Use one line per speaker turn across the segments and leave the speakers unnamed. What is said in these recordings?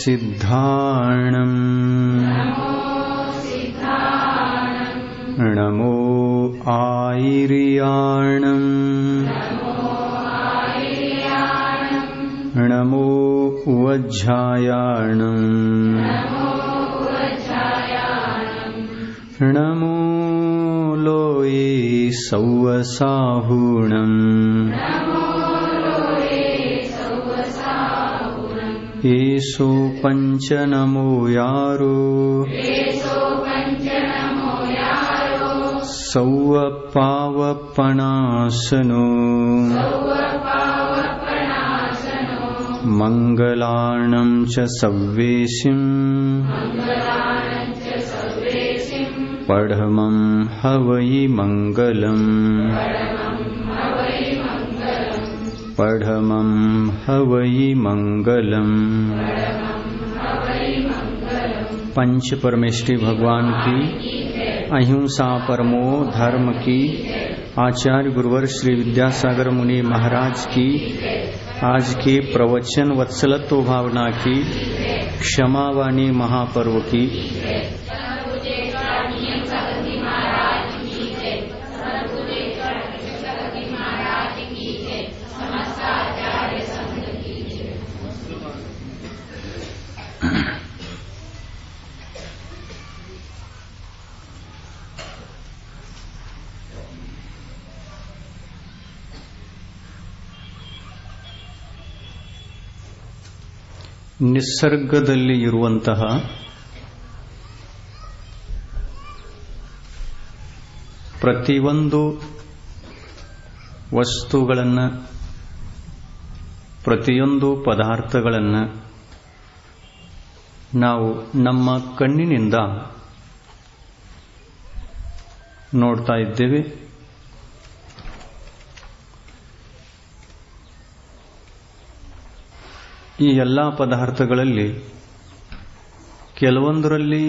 सिद्धाणम् नमो आयिर्याणम् नमो वज्झायाणम् नमो लोये सौवसाहुणम् ಏಸೋ ಪಂಚ ನಮೋ ಯಾರೋ ಸೌವ ಪಾವಪ್ಪಣಾಸನೋ मङ्गलाणं च सव्वेशिम् पढमं हवै मङ्गलम् पढमं हवै मङ्गलम् पंच परमेष्टि भगवान की अहिंसा परमो धर्म की आचार्य गुरुवर श्री विद्यासागर मुनि महाराज की आज के प्रवचन वत्सलत्व भावना की क्षमावाणी महापर्व की ನಿಸರ್ಗದಲ್ಲಿ ಇರುವಂತಹ ಪ್ರತಿಯೊಂದು ವಸ್ತುಗಳನ್ನು ಪ್ರತಿಯೊಂದು ಪದಾರ್ಥಗಳನ್ನು ನಾವು ನಮ್ಮ ಕಣ್ಣಿನಿಂದ ನೋಡ್ತಾ ಇದ್ದೇವೆ ಈ ಎಲ್ಲ ಪದಾರ್ಥಗಳಲ್ಲಿ ಕೆಲವೊಂದರಲ್ಲಿ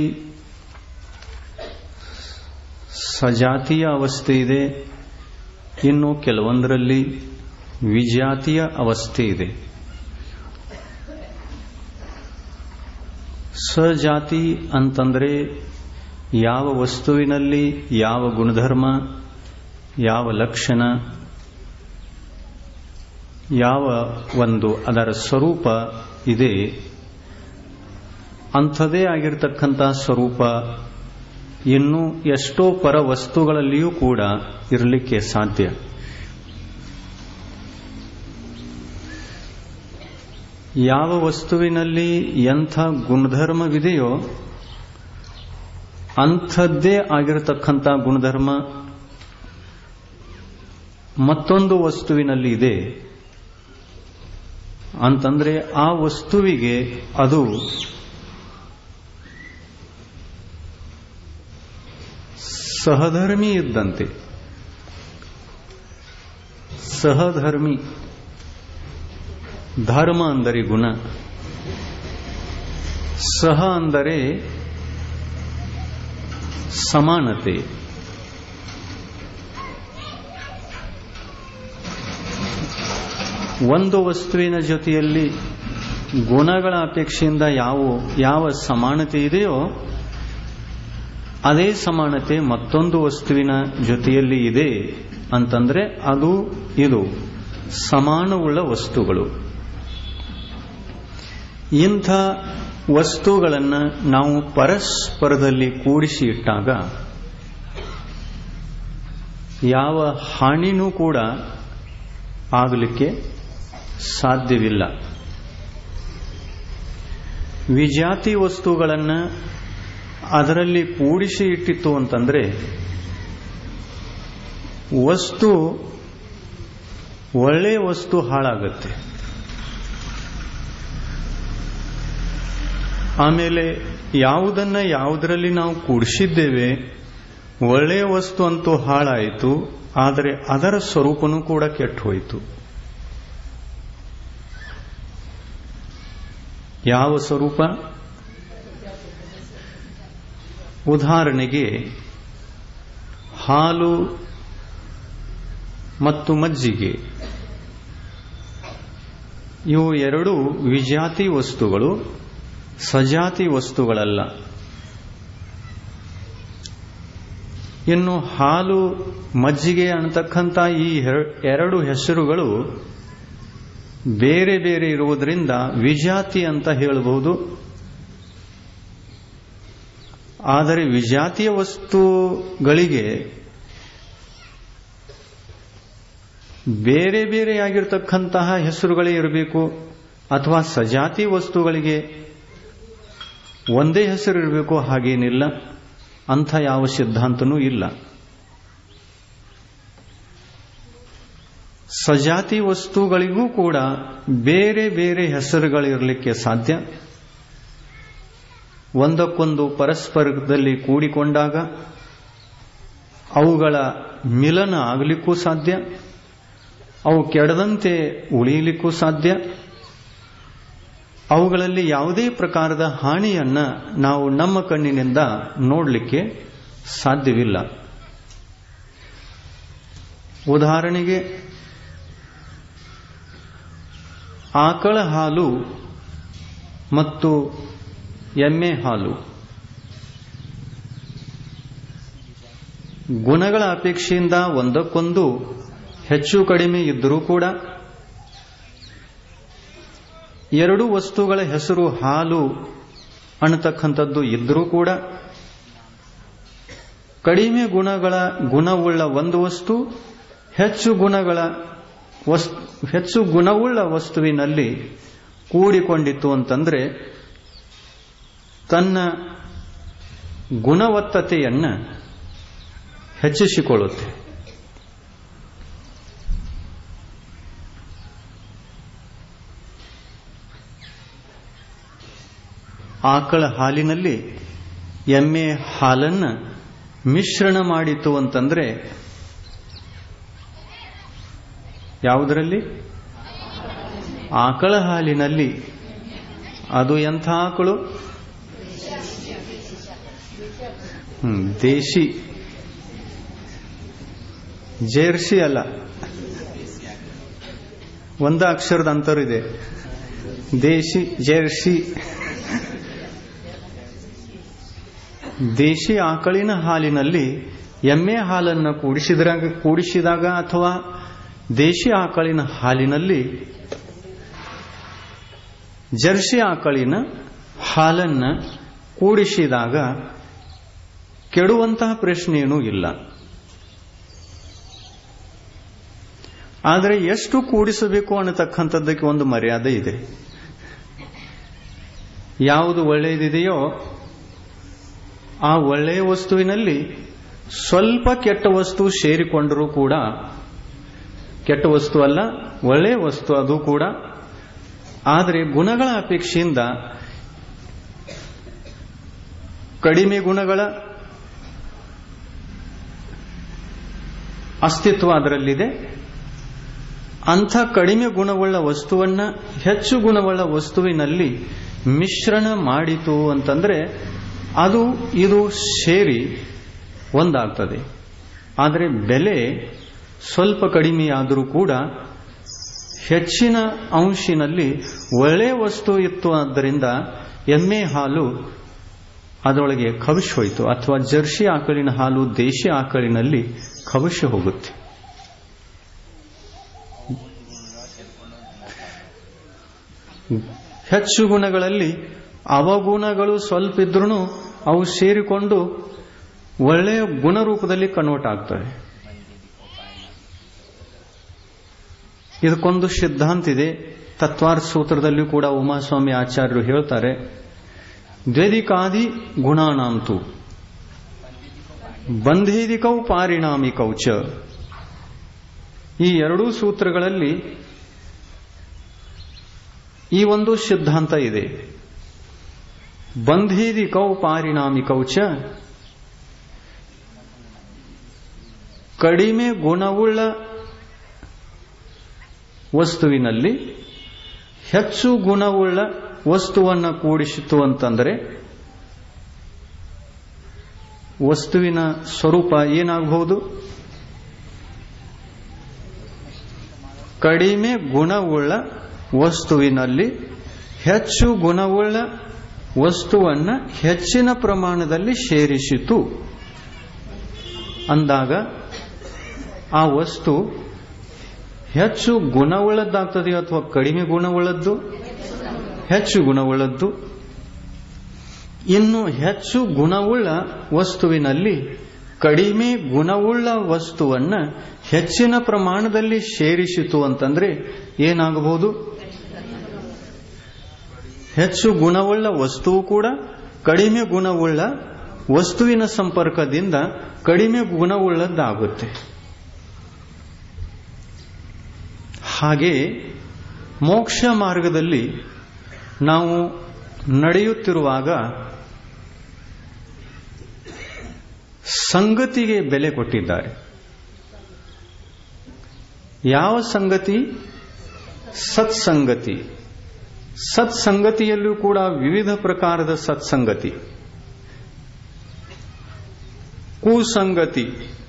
ಸಜಾತಿಯ ಅವಸ್ಥೆ ಇದೆ ಇನ್ನು ಕೆಲವೊಂದರಲ್ಲಿ ವಿಜಾತಿಯ ಅವಸ್ಥೆ ಇದೆ ಸಜಾತಿ ಅಂತಂದ್ರೆ ಯಾವ ವಸ್ತುವಿನಲ್ಲಿ ಯಾವ ಗುಣಧರ್ಮ ಯಾವ ಲಕ್ಷಣ ಯಾವ ಒಂದು ಅದರ ಸ್ವರೂಪ ಇದೆ ಅಂಥದೇ ಆಗಿರತಕ್ಕಂಥ ಸ್ವರೂಪ ಇನ್ನು ಎಷ್ಟೋ ಪರ ವಸ್ತುಗಳಲ್ಲಿಯೂ ಕೂಡ ಇರಲಿಕ್ಕೆ ಸಾಧ್ಯ ಯಾವ ವಸ್ತುವಿನಲ್ಲಿ ಎಂಥ ಗುಣಧರ್ಮವಿದೆಯೋ ಅಂಥದ್ದೇ ಆಗಿರತಕ್ಕಂಥ ಗುಣಧರ್ಮ ಮತ್ತೊಂದು ವಸ್ತುವಿನಲ್ಲಿ ಇದೆ ಅಂತಂದ್ರೆ ಆ ವಸ್ತುವಿಗೆ ಅದು ಸಹಧರ್ಮಿ ಇದ್ದಂತೆ ಸಹಧರ್ಮಿ ಧರ್ಮ ಅಂದರೆ ಗುಣ ಸಹ ಅಂದರೆ ಸಮಾನತೆ ಒಂದು ವಸ್ತುವಿನ ಜೊತೆಯಲ್ಲಿ ಗುಣಗಳ ಅಪೇಕ್ಷೆಯಿಂದ ಯಾವ ಯಾವ ಸಮಾನತೆ ಇದೆಯೋ ಅದೇ ಸಮಾನತೆ ಮತ್ತೊಂದು ವಸ್ತುವಿನ ಜೊತೆಯಲ್ಲಿ ಇದೆ ಅಂತಂದ್ರೆ ಅದು ಇದು ಸಮಾನವುಳ್ಳ ವಸ್ತುಗಳು ಇಂಥ ವಸ್ತುಗಳನ್ನು ನಾವು ಪರಸ್ಪರದಲ್ಲಿ ಕೂಡಿಸಿ ಇಟ್ಟಾಗ ಯಾವ ಹಾನಿನೂ ಕೂಡ ಆಗಲಿಕ್ಕೆ ಸಾಧ್ಯವಿಲ್ಲ ವಿಜಾತಿ ವಸ್ತುಗಳನ್ನು ಅದರಲ್ಲಿ ಕೂಡಿಸಿ ಇಟ್ಟಿತ್ತು ಅಂತಂದ್ರೆ ವಸ್ತು ಒಳ್ಳೆಯ ವಸ್ತು ಹಾಳಾಗತ್ತೆ ಆಮೇಲೆ ಯಾವುದನ್ನ ಯಾವುದರಲ್ಲಿ ನಾವು ಕೂಡಿಸಿದ್ದೇವೆ ಒಳ್ಳೆಯ ವಸ್ತು ಅಂತೂ ಹಾಳಾಯಿತು ಆದರೆ ಅದರ ಸ್ವರೂಪನೂ ಕೂಡ ಕೆಟ್ಟು ಹೋಯಿತು ಯಾವ ಸ್ವರೂಪ ಉದಾಹರಣೆಗೆ ಹಾಲು ಮತ್ತು ಮಜ್ಜಿಗೆ ಇವು ಎರಡು ವಿಜಾತಿ ವಸ್ತುಗಳು ಸಜಾತಿ ವಸ್ತುಗಳಲ್ಲ ಇನ್ನು ಹಾಲು ಮಜ್ಜಿಗೆ ಅನ್ನತಕ್ಕಂಥ ಈ ಎರಡು ಹೆಸರುಗಳು ಬೇರೆ ಬೇರೆ ಇರುವುದರಿಂದ ವಿಜಾತಿ ಅಂತ ಹೇಳಬಹುದು ಆದರೆ ವಿಜಾತಿಯ ವಸ್ತುಗಳಿಗೆ ಬೇರೆ ಬೇರೆಯಾಗಿರ್ತಕ್ಕಂತಹ ಹೆಸರುಗಳೇ ಇರಬೇಕು ಅಥವಾ ಸಜಾತಿ ವಸ್ತುಗಳಿಗೆ ಒಂದೇ ಹೆಸರು ಇರಬೇಕು ಹಾಗೇನಿಲ್ಲ ಅಂಥ ಯಾವ ಸಿದ್ಧಾಂತನೂ ಇಲ್ಲ ಸಜಾತಿ ವಸ್ತುಗಳಿಗೂ ಕೂಡ ಬೇರೆ ಬೇರೆ ಹೆಸರುಗಳಿರಲಿಕ್ಕೆ ಸಾಧ್ಯ ಒಂದಕ್ಕೊಂದು ಪರಸ್ಪರದಲ್ಲಿ ಕೂಡಿಕೊಂಡಾಗ ಅವುಗಳ ಮಿಲನ ಆಗಲಿಕ್ಕೂ ಸಾಧ್ಯ ಅವು ಕೆಡದಂತೆ ಉಳಿಯಲಿಕ್ಕೂ ಸಾಧ್ಯ ಅವುಗಳಲ್ಲಿ ಯಾವುದೇ ಪ್ರಕಾರದ ಹಾನಿಯನ್ನ ನಾವು ನಮ್ಮ ಕಣ್ಣಿನಿಂದ ನೋಡಲಿಕ್ಕೆ ಸಾಧ್ಯವಿಲ್ಲ ಉದಾಹರಣೆಗೆ ಆಕಳ ಹಾಲು ಮತ್ತು ಎಮ್ಮೆ ಹಾಲು ಗುಣಗಳ ಅಪೇಕ್ಷೆಯಿಂದ ಒಂದಕ್ಕೊಂದು ಹೆಚ್ಚು ಕಡಿಮೆ ಇದ್ದರೂ ಕೂಡ ಎರಡು ವಸ್ತುಗಳ ಹೆಸರು ಹಾಲು ಅನ್ನತಕ್ಕಂಥದ್ದು ಇದ್ದರೂ ಕೂಡ ಕಡಿಮೆ ಗುಣಗಳ ಗುಣವುಳ್ಳ ಒಂದು ವಸ್ತು ಹೆಚ್ಚು ಗುಣಗಳ ವಸ್ತು ಹೆಚ್ಚು ಗುಣವುಳ್ಳ ವಸ್ತುವಿನಲ್ಲಿ ಕೂಡಿಕೊಂಡಿತ್ತು ಅಂತಂದ್ರೆ ತನ್ನ ಗುಣವತ್ತತೆಯನ್ನ ಹೆಚ್ಚಿಸಿಕೊಳ್ಳುತ್ತೆ ಆಕಳ ಹಾಲಿನಲ್ಲಿ ಎಮ್ಮೆ ಹಾಲನ್ನ ಮಿಶ್ರಣ ಮಾಡಿತು ಅಂತಂದ್ರೆ ಯಾವುದರಲ್ಲಿ ಆಕಳ ಹಾಲಿನಲ್ಲಿ ಅದು ಎಂಥ ಆಕಳು ಹ್ಮ್ ದೇಶಿ ಜೇರ್ಸಿ ಅಲ್ಲ ಒಂದ ಅಕ್ಷರದ ಅಂತರಿದೆ ದೇಶಿ ಜೇರ್ಸಿ ದೇಶಿ ಆಕಳಿನ ಹಾಲಿನಲ್ಲಿ ಎಮ್ಮೆ ಹಾಲನ್ನು ಕೂಡಿಸಿದಾಗ ಕೂಡಿಸಿದಾಗ ಅಥವಾ ದೇಶಿ ಆಕಳಿನ ಹಾಲಿನಲ್ಲಿ ಜರ್ಸಿ ಆಕಳಿನ ಹಾಲನ್ನ ಕೂಡಿಸಿದಾಗ ಕೆಡುವಂತಹ ಪ್ರಶ್ನೆಯೂ ಇಲ್ಲ ಆದರೆ ಎಷ್ಟು ಕೂಡಿಸಬೇಕು ಅನ್ನತಕ್ಕಂಥದ್ದಕ್ಕೆ ಒಂದು ಮರ್ಯಾದೆ ಇದೆ ಯಾವುದು ಒಳ್ಳೆಯದಿದೆಯೋ ಆ ಒಳ್ಳೆಯ ವಸ್ತುವಿನಲ್ಲಿ ಸ್ವಲ್ಪ ಕೆಟ್ಟ ವಸ್ತು ಸೇರಿಕೊಂಡರೂ ಕೂಡ ಕೆಟ್ಟ ವಸ್ತು ಅಲ್ಲ ಒಳ್ಳೆಯ ವಸ್ತು ಅದು ಕೂಡ ಆದರೆ ಗುಣಗಳ ಅಪೇಕ್ಷೆಯಿಂದ ಕಡಿಮೆ ಗುಣಗಳ ಅಸ್ತಿತ್ವ ಅದರಲ್ಲಿದೆ ಅಂಥ ಕಡಿಮೆ ಗುಣವುಳ್ಳ ವಸ್ತುವನ್ನ ಹೆಚ್ಚು ಗುಣವುಳ್ಳ ವಸ್ತುವಿನಲ್ಲಿ ಮಿಶ್ರಣ ಮಾಡಿತು ಅಂತಂದ್ರೆ ಅದು ಇದು ಸೇರಿ ಒಂದಾಗ್ತದೆ ಆದರೆ ಬೆಲೆ ಸ್ವಲ್ಪ ಕಡಿಮೆಯಾದರೂ ಕೂಡ ಹೆಚ್ಚಿನ ಅಂಶಿನಲ್ಲಿ ಒಳ್ಳೆ ವಸ್ತು ಇತ್ತು ಆದ್ದರಿಂದ ಎಮ್ಮೆ ಹಾಲು ಅದರೊಳಗೆ ಕವಿಶ್ ಹೋಯಿತು ಅಥವಾ ಜರ್ಸಿ ಆಕಳಿನ ಹಾಲು ದೇಶಿ ಆಕಳಿನಲ್ಲಿ ಕವಿಶ್ ಹೋಗುತ್ತೆ ಹೆಚ್ಚು ಗುಣಗಳಲ್ಲಿ ಅವಗುಣಗಳು ಸ್ವಲ್ಪ ಇದ್ರೂ ಅವು ಸೇರಿಕೊಂಡು ಒಳ್ಳೆಯ ಗುಣರೂಪದಲ್ಲಿ ಕನ್ವರ್ಟ್ ಆಗ್ತವೆ ಇದಕ್ಕೊಂದು ಸಿದ್ಧಾಂತ ಇದೆ ತತ್ವಾರ್ ಸೂತ್ರದಲ್ಲಿಯೂ ಕೂಡ ಉಮಾಸ್ವಾಮಿ ಆಚಾರ್ಯರು ಹೇಳ್ತಾರೆ ದ್ವೇದಿಕಾದಿ ಗುಣಾನಾಂತು ಬಂಧೇದಿಕೌ ಪಾರಿಣಾಮಿಕೌ ಚ ಈ ಎರಡೂ ಸೂತ್ರಗಳಲ್ಲಿ ಈ ಒಂದು ಸಿದ್ಧಾಂತ ಇದೆ ಬಂಧೇದಿಕೌ ಪಾರಿಣಾಮಿಕೌ ಚ ಕಡಿಮೆ ಗುಣವುಳ್ಳ ವಸ್ತುವಿನಲ್ಲಿ ಹೆಚ್ಚು ಗುಣವುಳ್ಳ ವಸ್ತುವನ್ನು ಕೂಡಿಸಿತು ಅಂತಂದರೆ ವಸ್ತುವಿನ ಸ್ವರೂಪ ಏನಾಗಬಹುದು ಕಡಿಮೆ ಗುಣವುಳ್ಳ ವಸ್ತುವಿನಲ್ಲಿ ಹೆಚ್ಚು ಗುಣವುಳ್ಳ ವಸ್ತುವನ್ನ ಹೆಚ್ಚಿನ ಪ್ರಮಾಣದಲ್ಲಿ ಸೇರಿಸಿತು ಅಂದಾಗ ಆ ವಸ್ತು ಹೆಚ್ಚು ಗುಣವುಳ್ಳದ್ದಾಗ್ತದೆ ಅಥವಾ ಕಡಿಮೆ ಗುಣವುಳ್ಳದ್ದು ಹೆಚ್ಚು ಗುಣವುಳ್ಳದ್ದು ಇನ್ನು ಹೆಚ್ಚು ಗುಣವುಳ್ಳ ವಸ್ತುವಿನಲ್ಲಿ ಕಡಿಮೆ ಗುಣವುಳ್ಳ ವಸ್ತುವನ್ನ ಹೆಚ್ಚಿನ ಪ್ರಮಾಣದಲ್ಲಿ ಸೇರಿಸಿತು ಅಂತಂದ್ರೆ ಏನಾಗಬಹುದು ಹೆಚ್ಚು ಗುಣವುಳ್ಳ ವಸ್ತುವು ಕೂಡ ಕಡಿಮೆ ಗುಣವುಳ್ಳ ವಸ್ತುವಿನ ಸಂಪರ್ಕದಿಂದ ಕಡಿಮೆ ಗುಣವುಳ್ಳದ್ದಾಗುತ್ತೆ ಹಾಗೆ ಮೋಕ್ಷ ಮಾರ್ಗದಲ್ಲಿ ನಾವು ನಡೆಯುತ್ತಿರುವಾಗ ಸಂಗತಿಗೆ ಬೆಲೆ ಕೊಟ್ಟಿದ್ದಾರೆ ಯಾವ ಸಂಗತಿ ಸತ್ಸಂಗತಿ ಸತ್ಸಂಗತಿಯಲ್ಲೂ ಕೂಡ ವಿವಿಧ ಪ್ರಕಾರದ ಸತ್ಸಂಗತಿ ಕುಸಂಗತಿ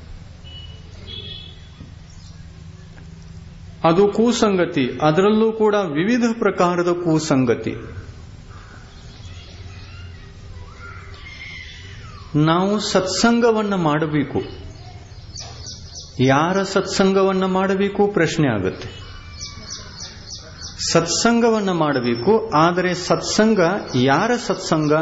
ಅದು ಕುಸಂಗತಿ ಅದರಲ್ಲೂ ಕೂಡ ವಿವಿಧ ಪ್ರಕಾರದ ಕುಸಂಗತಿ ನಾವು ಸತ್ಸಂಗವನ್ನ ಮಾಡಬೇಕು ಯಾರ ಸತ್ಸಂಗವನ್ನ ಮಾಡಬೇಕು ಪ್ರಶ್ನೆ ಆಗುತ್ತೆ ಸತ್ಸಂಗವನ್ನ ಮಾಡಬೇಕು ಆದರೆ ಸತ್ಸಂಗ ಯಾರ ಸತ್ಸಂಗ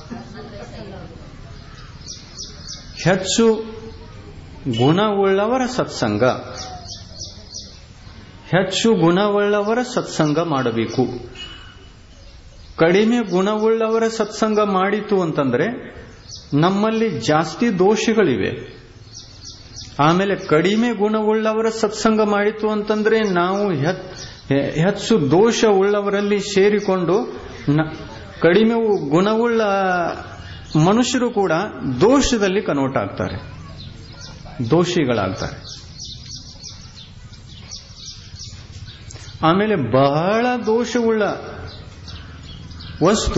ಹೆಚ್ಚು ಗುಣವುಳ್ಳವರ ಸತ್ಸಂಗ ಹೆಚ್ಚು ಗುಣವುಳ್ಳವರ ಸತ್ಸಂಗ ಮಾಡಬೇಕು ಕಡಿಮೆ ಗುಣವುಳ್ಳವರ ಸತ್ಸಂಗ ಮಾಡಿತು ಅಂತಂದ್ರೆ ನಮ್ಮಲ್ಲಿ ಜಾಸ್ತಿ ದೋಷಗಳಿವೆ ಆಮೇಲೆ ಕಡಿಮೆ ಗುಣವುಳ್ಳವರ ಸತ್ಸಂಗ ಮಾಡಿತು ಅಂತಂದ್ರೆ ನಾವು ಹೆಚ್ಚು ದೋಷ ಉಳ್ಳವರಲ್ಲಿ ಸೇರಿಕೊಂಡು ಕಡಿಮೆ ಗುಣವುಳ್ಳ ಮನುಷ್ಯರು ಕೂಡ ದೋಷದಲ್ಲಿ ಕನ್ವರ್ಟ್ ಆಗ್ತಾರೆ ದೋಷಿಗಳಾಗ್ತಾರೆ ಆಮೇಲೆ ಬಹಳ ದೋಷವುಳ್ಳ ವಸ್ತು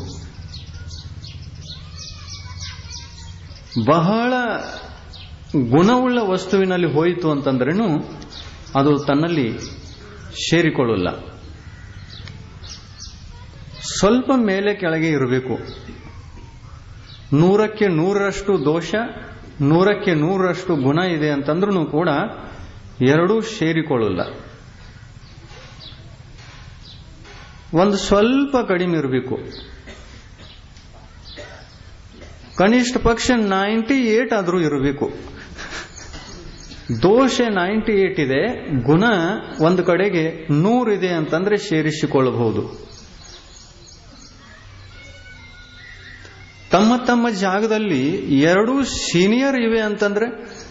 ಬಹಳ ಗುಣವುಳ್ಳ ವಸ್ತುವಿನಲ್ಲಿ ಹೋಯಿತು ಅಂತಂದ್ರೇನು ಅದು ತನ್ನಲ್ಲಿ ಸೇರಿಕೊಳ್ಳಲ್ಲ ಸ್ವಲ್ಪ ಮೇಲೆ ಕೆಳಗೆ ಇರಬೇಕು ನೂರಕ್ಕೆ ನೂರರಷ್ಟು ದೋಷ ನೂರಕ್ಕೆ ನೂರರಷ್ಟು ಗುಣ ಇದೆ ಅಂತಂದ್ರೂ ಕೂಡ ಎರಡೂ ಸೇರಿಕೊಳ್ಳಲ್ಲ ಒಂದು ಸ್ವಲ್ಪ ಕಡಿಮೆ ಇರಬೇಕು ಕನಿಷ್ಠ ಪಕ್ಷ ನೈಂಟಿ ಏಟ್ ಆದರೂ ಇರಬೇಕು ದೋಷ ನೈಂಟಿ ಏಟ್ ಇದೆ ಗುಣ ಒಂದು ಕಡೆಗೆ ನೂರಿದೆ ಅಂತಂದ್ರೆ ಸೇರಿಸಿಕೊಳ್ಳಬಹುದು ತಮ್ಮ ತಮ್ಮ ಜಾಗದಲ್ಲಿ ಎರಡೂ ಸೀನಿಯರ್ ಇವೆ ಅಂತಂದ್ರೆ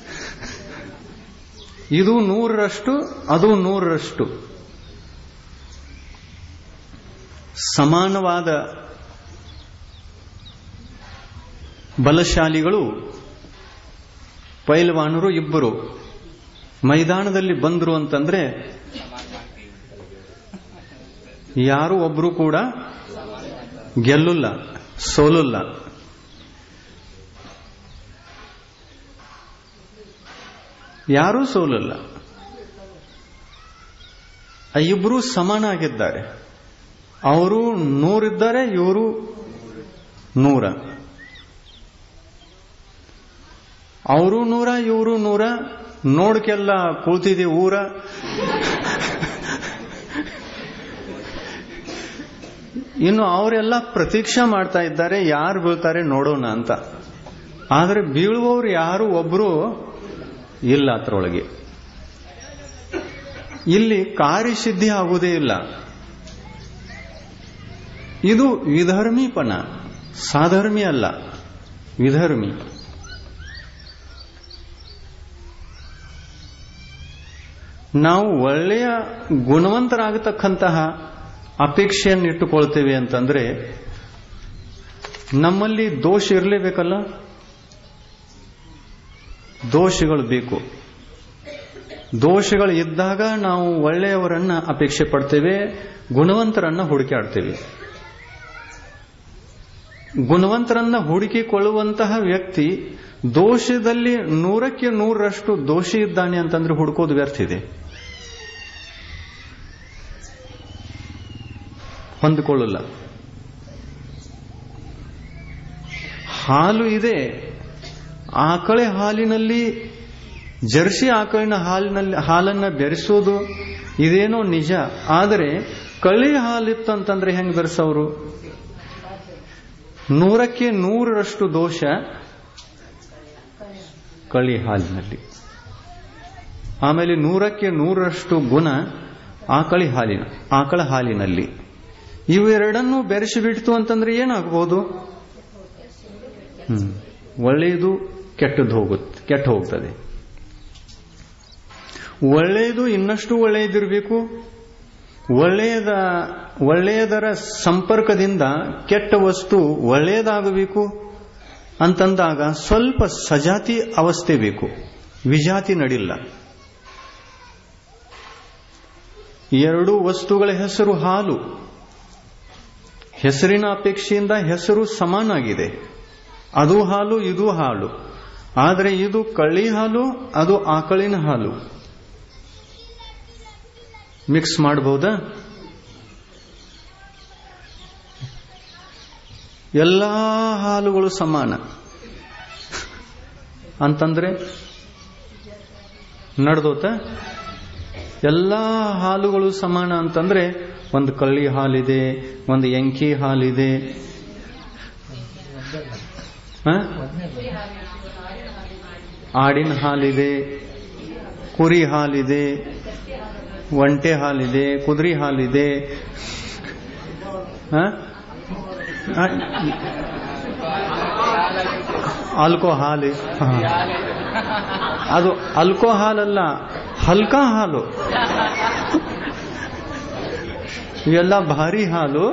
ಇದು ನೂರರಷ್ಟು ಅದು ನೂರರಷ್ಟು ಸಮಾನವಾದ ಬಲಶಾಲಿಗಳು ಪೈಲ್ವಾನರು ಇಬ್ಬರು ಮೈದಾನದಲ್ಲಿ ಬಂದರು ಅಂತಂದ್ರೆ ಯಾರು ಒಬ್ರು ಕೂಡ ಗೆಲ್ಲುಲ್ಲ ಸೋಲುಲ್ಲ ಯಾರೂ ಸೋಲಲ್ಲ ಇಬ್ಬರು ಸಮಾನಾಗಿದ್ದಾರೆ ಅವರು ನೂರಿದ್ದಾರೆ ಇವರು ನೂರ ಅವರು ನೂರ ಇವರು ನೂರ ನೋಡ್ಕೆಲ್ಲ ಕೂತಿದೆ ಊರ ಇನ್ನು ಅವರೆಲ್ಲ ಪ್ರತೀಕ್ಷಾ ಮಾಡ್ತಾ ಇದ್ದಾರೆ ಯಾರು ಬೀಳ್ತಾರೆ ನೋಡೋಣ ಅಂತ ಆದರೆ ಬೀಳುವವರು ಯಾರು ಒಬ್ರು ಇಲ್ಲ ಅತ್ರೊಳಗೆ ಇಲ್ಲಿ ಕಾರ್ಯಸಿದ್ಧಿ ಆಗುವುದೇ ಇಲ್ಲ ಇದು ವಿಧರ್ಮೀಪನ ಸಾಧರ್ಮಿ ಅಲ್ಲ ವಿಧರ್ಮಿ ನಾವು ಒಳ್ಳೆಯ ಗುಣವಂತರಾಗತಕ್ಕಂತಹ ಅಪೇಕ್ಷೆಯನ್ನು ಇಟ್ಟುಕೊಳ್ತೇವೆ ಅಂತಂದ್ರೆ ನಮ್ಮಲ್ಲಿ ದೋಷ ಇರಲೇಬೇಕಲ್ಲ ದೋಷಗಳು ಬೇಕು ದೋಷಗಳು ಇದ್ದಾಗ ನಾವು ಒಳ್ಳೆಯವರನ್ನ ಅಪೇಕ್ಷೆ ಪಡ್ತೇವೆ ಗುಣವಂತರನ್ನ ಹುಡುಕಾಡ್ತೇವೆ ಗುಣವಂತರನ್ನ ಹುಡುಕಿಕೊಳ್ಳುವಂತಹ ವ್ಯಕ್ತಿ ದೋಷದಲ್ಲಿ ನೂರಕ್ಕೆ ನೂರರಷ್ಟು ದೋಷಿ ಇದ್ದಾನೆ ಅಂತಂದ್ರೆ ಹುಡುಕೋದು ವ್ಯರ್ಥ ಇದೆ ಹೊಂದಿಕೊಳ್ಳಲ್ಲ ಹಾಲು ಇದೆ ಆಕಳೆ ಹಾಲಿನಲ್ಲಿ ಜರ್ಸಿ ಆಕಳಿನ ಹಾಲಿನಲ್ಲಿ ಹಾಲನ್ನ ಬೆರೆಸೋದು ಇದೇನೋ ನಿಜ ಆದರೆ ಕಳಿ ಹಾಲಿತ್ತಂತಂದ್ರೆ ಹೆಂಗ್ ಬೆರೆಸೋರು ನೂರಕ್ಕೆ ನೂರರಷ್ಟು ದೋಷ ಕಳಿ ಹಾಲಿನಲ್ಲಿ ಆಮೇಲೆ ನೂರಕ್ಕೆ ನೂರರಷ್ಟು ಗುಣ ಆಕಳಿ ಹಾಲಿನ ಆಕಳ ಹಾಲಿನಲ್ಲಿ ಇವೆರಡನ್ನೂ ಬೆರೆಸಿಬಿಡ್ತು ಅಂತಂದ್ರೆ ಏನಾಗಬಹುದು ಹ್ಮ್ ಒಳ್ಳೆಯದು ಕೆಟ್ಟದ್ದು ಹೋಗುತ್ತೆ ಕೆಟ್ಟ ಹೋಗ್ತದೆ ಒಳ್ಳೆಯದು ಇನ್ನಷ್ಟು ಒಳ್ಳೆಯದಿರಬೇಕು ಒಳ್ಳೆಯದ ಒಳ್ಳೆಯದರ ಸಂಪರ್ಕದಿಂದ ಕೆಟ್ಟ ವಸ್ತು ಒಳ್ಳೆಯದಾಗಬೇಕು ಅಂತಂದಾಗ ಸ್ವಲ್ಪ ಸಜಾತಿ ಅವಸ್ಥೆ ಬೇಕು ವಿಜಾತಿ ನಡಿಲ್ಲ ಎರಡು ವಸ್ತುಗಳ ಹೆಸರು ಹಾಲು ಹೆಸರಿನ ಅಪೇಕ್ಷೆಯಿಂದ ಹೆಸರು ಸಮಾನಾಗಿದೆ ಅದು ಹಾಲು ಇದು ಹಾಲು ಆದರೆ ಇದು ಕಳ್ಳಿ ಹಾಲು ಅದು ಆಕಳಿನ ಹಾಲು ಮಿಕ್ಸ್ ಮಾಡಬಹುದಾ ಎಲ್ಲಾ ಹಾಲುಗಳು ಸಮಾನ ಅಂತಂದ್ರೆ ನಡೆದೋತ ಎಲ್ಲಾ ಹಾಲುಗಳು ಸಮಾನ ಅಂತಂದ್ರೆ ಒಂದು ಕಳ್ಳಿ ಹಾಲಿದೆ ಒಂದು ಎಂಕಿ ಹಾಲಿದೆ ಹ? ಆಡಿನ ಹಾಲಿದೆ ಕುರಿ ಹಾಲಿದೆ ಒಂಟೆ ಹಾಲಿದೆ ಕುದುರೆ ಹಾಲಿದೆ ಹ? ಹ? ಆಲ್ಕೋ ಹಾಲು ಹ. ಅದು ಅಲ್ಕೋ ಹಾಲಲ್ಲ ಹಲ್ಕಾ ಹಾಲು ಇವೆಲ್ಲ ಭಾರಿ ಹಾಲು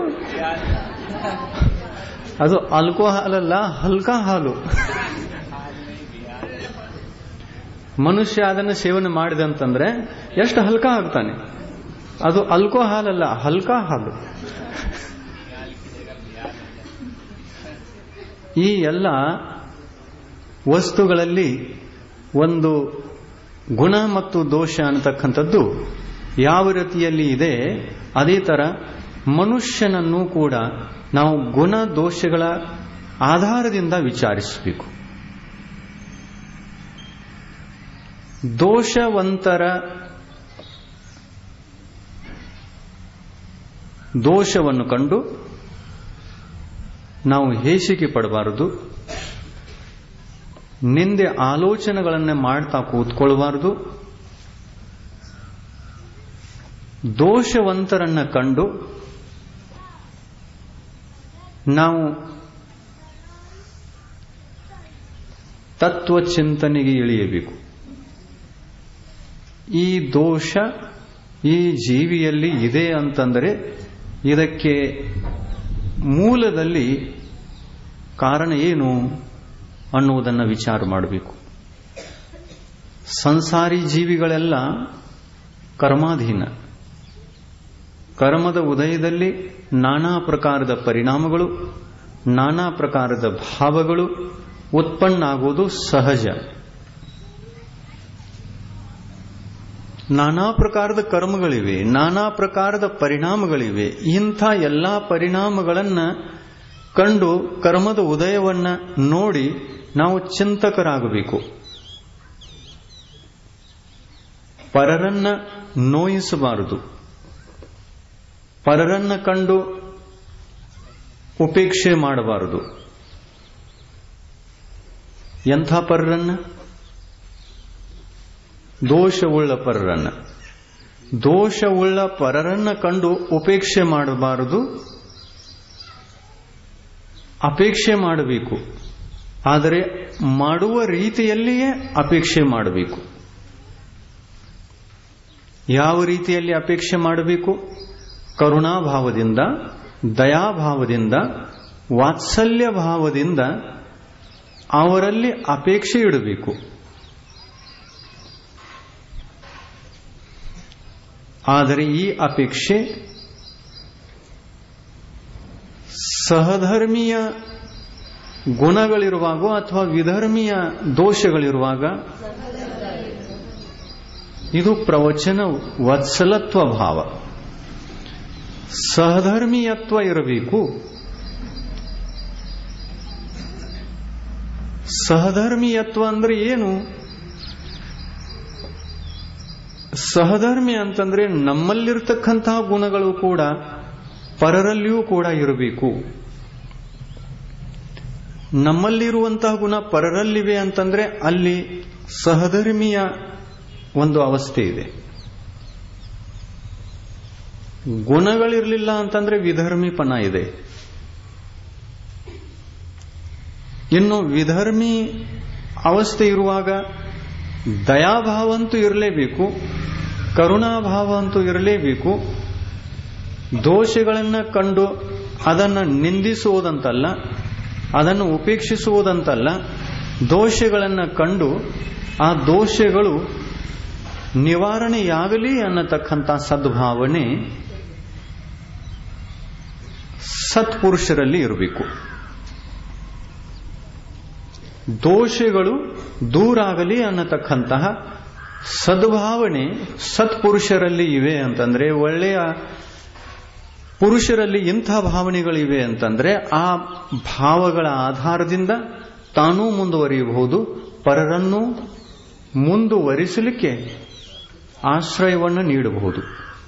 ಅದು ಅಲ್ಕೋ ಹಾಲಲ್ಲ ಹಲ್ಕಾ ಹಾಲು ಮನುಷ್ಯ ಅದನ್ನು ಸೇವನೆ ಮಾಡಿದಂತಂದ್ರೆ ಎಷ್ಟು ಹಲ್ಕಾ ಆಗ್ತಾನೆ ಅದು ಅಲ್ಕೋ ಹಾಲಲ್ಲ ಹಲ್ಕಾ ಹಾಲು ಈ ಎಲ್ಲ ವಸ್ತುಗಳಲ್ಲಿ ಒಂದು ಗುಣ ಮತ್ತು ದೋಷ ಅನ್ನತಕ್ಕಂಥದ್ದು ಯಾವ ರೀತಿಯಲ್ಲಿ ಇದೆ ಅದೇ ತರ ಮನುಷ್ಯನನ್ನು ಕೂಡ ನಾವು ಗುಣ ದೋಷಗಳ ಆಧಾರದಿಂದ ವಿಚಾರಿಸಬೇಕು ದೋಷವಂತರ ದೋಷವನ್ನು ಕಂಡು ನಾವು ಹೇಸಿಕೆ ಪಡಬಾರದು ನಿಂದೆ ಆಲೋಚನೆಗಳನ್ನೇ ಮಾಡ್ತಾ ಕೂತ್ಕೊಳ್ಬಾರದು ದೋಷವಂತರನ್ನ ಕಂಡು ನಾವು ತತ್ವ ಚಿಂತನೆಗೆ ಇಳಿಯಬೇಕು ಈ ದೋಷ ಈ ಜೀವಿಯಲ್ಲಿ ಇದೆ ಅಂತಂದರೆ ಇದಕ್ಕೆ ಮೂಲದಲ್ಲಿ ಕಾರಣ ಏನು ಅನ್ನುವುದನ್ನು ವಿಚಾರ ಮಾಡಬೇಕು ಸಂಸಾರಿ ಜೀವಿಗಳೆಲ್ಲ ಕರ್ಮಾಧೀನ ಕರ್ಮದ ಉದಯದಲ್ಲಿ ನಾನಾ ಪ್ರಕಾರದ ಪರಿಣಾಮಗಳು ನಾನಾ ಪ್ರಕಾರದ ಭಾವಗಳು ಉತ್ಪನ್ನ ಆಗುವುದು ಸಹಜ ನಾನಾ ಪ್ರಕಾರದ ಕರ್ಮಗಳಿವೆ ನಾನಾ ಪ್ರಕಾರದ ಪರಿಣಾಮಗಳಿವೆ ಇಂಥ ಎಲ್ಲಾ ಪರಿಣಾಮಗಳನ್ನ ಕಂಡು ಕರ್ಮದ ಉದಯವನ್ನ ನೋಡಿ ನಾವು ಚಿಂತಕರಾಗಬೇಕು ಪರರನ್ನ ನೋಯಿಸಬಾರದು ಪರರನ್ನ ಕಂಡು ಉಪೇಕ್ಷೆ ಮಾಡಬಾರದು ಎಂಥ ಪರರನ್ನ ದೋಷವುಳ್ಳ ಪರರನ್ನ ದೋಷವುಳ್ಳ ಪರರನ್ನ ಕಂಡು ಉಪೇಕ್ಷೆ ಮಾಡಬಾರದು ಅಪೇಕ್ಷೆ ಮಾಡಬೇಕು ಆದರೆ ಮಾಡುವ ರೀತಿಯಲ್ಲಿಯೇ ಅಪೇಕ್ಷೆ ಮಾಡಬೇಕು ಯಾವ ರೀತಿಯಲ್ಲಿ ಅಪೇಕ್ಷೆ ಮಾಡಬೇಕು ಕರುಣಾಭಾವದಿಂದ ದಯಾಭಾವದಿಂದ ವಾತ್ಸಲ್ಯ ಭಾವದಿಂದ ಅವರಲ್ಲಿ ಅಪೇಕ್ಷೆ ಇಡಬೇಕು ಆದರೆ ಈ ಅಪೇಕ್ಷೆ ಸಹಧರ್ಮೀಯ ಗುಣಗಳಿರುವಾಗ ಅಥವಾ ವಿಧರ್ಮೀಯ ದೋಷಗಳಿರುವಾಗ ಇದು ಪ್ರವಚನ ವತ್ಸಲತ್ವ ಭಾವ ಸಹಧರ್ಮೀಯತ್ವ ಇರಬೇಕು ಸಹಧರ್ಮೀಯತ್ವ ಅಂದ್ರೆ ಏನು ಸಹಧರ್ಮಿ ಅಂತಂದ್ರೆ ನಮ್ಮಲ್ಲಿರ್ತಕ್ಕಂತಹ ಗುಣಗಳು ಕೂಡ ಪರರಲ್ಲಿಯೂ ಕೂಡ ಇರಬೇಕು ನಮ್ಮಲ್ಲಿರುವಂತಹ ಗುಣ ಪರರಲ್ಲಿವೆ ಅಂತಂದ್ರೆ ಅಲ್ಲಿ ಸಹಧರ್ಮಿಯ ಒಂದು ಅವಸ್ಥೆ ಇದೆ ಗುಣಗಳಿರಲಿಲ್ಲ ಅಂತಂದ್ರೆ ವಿಧರ್ಮಿಪಣ ಇದೆ ಇನ್ನು ವಿಧರ್ಮಿ ಅವಸ್ಥೆ ಇರುವಾಗ ದಯಾಭಾವ ಅಂತೂ ಇರಲೇಬೇಕು ಕರುಣಾಭಾವ ಅಂತೂ ಇರಲೇಬೇಕು ದೋಷಗಳನ್ನು ಕಂಡು ಅದನ್ನು ನಿಂದಿಸುವುದಂತಲ್ಲ ಅದನ್ನು ಉಪೇಕ್ಷಿಸುವುದಂತಲ್ಲ ದೋಷಗಳನ್ನು ಕಂಡು ಆ ದೋಷಗಳು ನಿವಾರಣೆಯಾಗಲಿ ಅನ್ನತಕ್ಕಂಥ ಸದ್ಭಾವನೆ ಸತ್ಪುರುಷರಲ್ಲಿ ಇರಬೇಕು ದೋಷಗಳು ದೂರಾಗಲಿ ಅನ್ನತಕ್ಕಂತಹ ಸದ್ಭಾವನೆ ಸತ್ಪುರುಷರಲ್ಲಿ ಇವೆ ಅಂತಂದ್ರೆ ಒಳ್ಳೆಯ ಪುರುಷರಲ್ಲಿ ಇಂಥ ಭಾವನೆಗಳಿವೆ ಅಂತಂದ್ರೆ ಆ ಭಾವಗಳ ಆಧಾರದಿಂದ ತಾನೂ ಮುಂದುವರಿಯಬಹುದು ಪರರನ್ನು ಮುಂದುವರಿಸಲಿಕ್ಕೆ ಆಶ್ರಯವನ್ನು ನೀಡಬಹುದು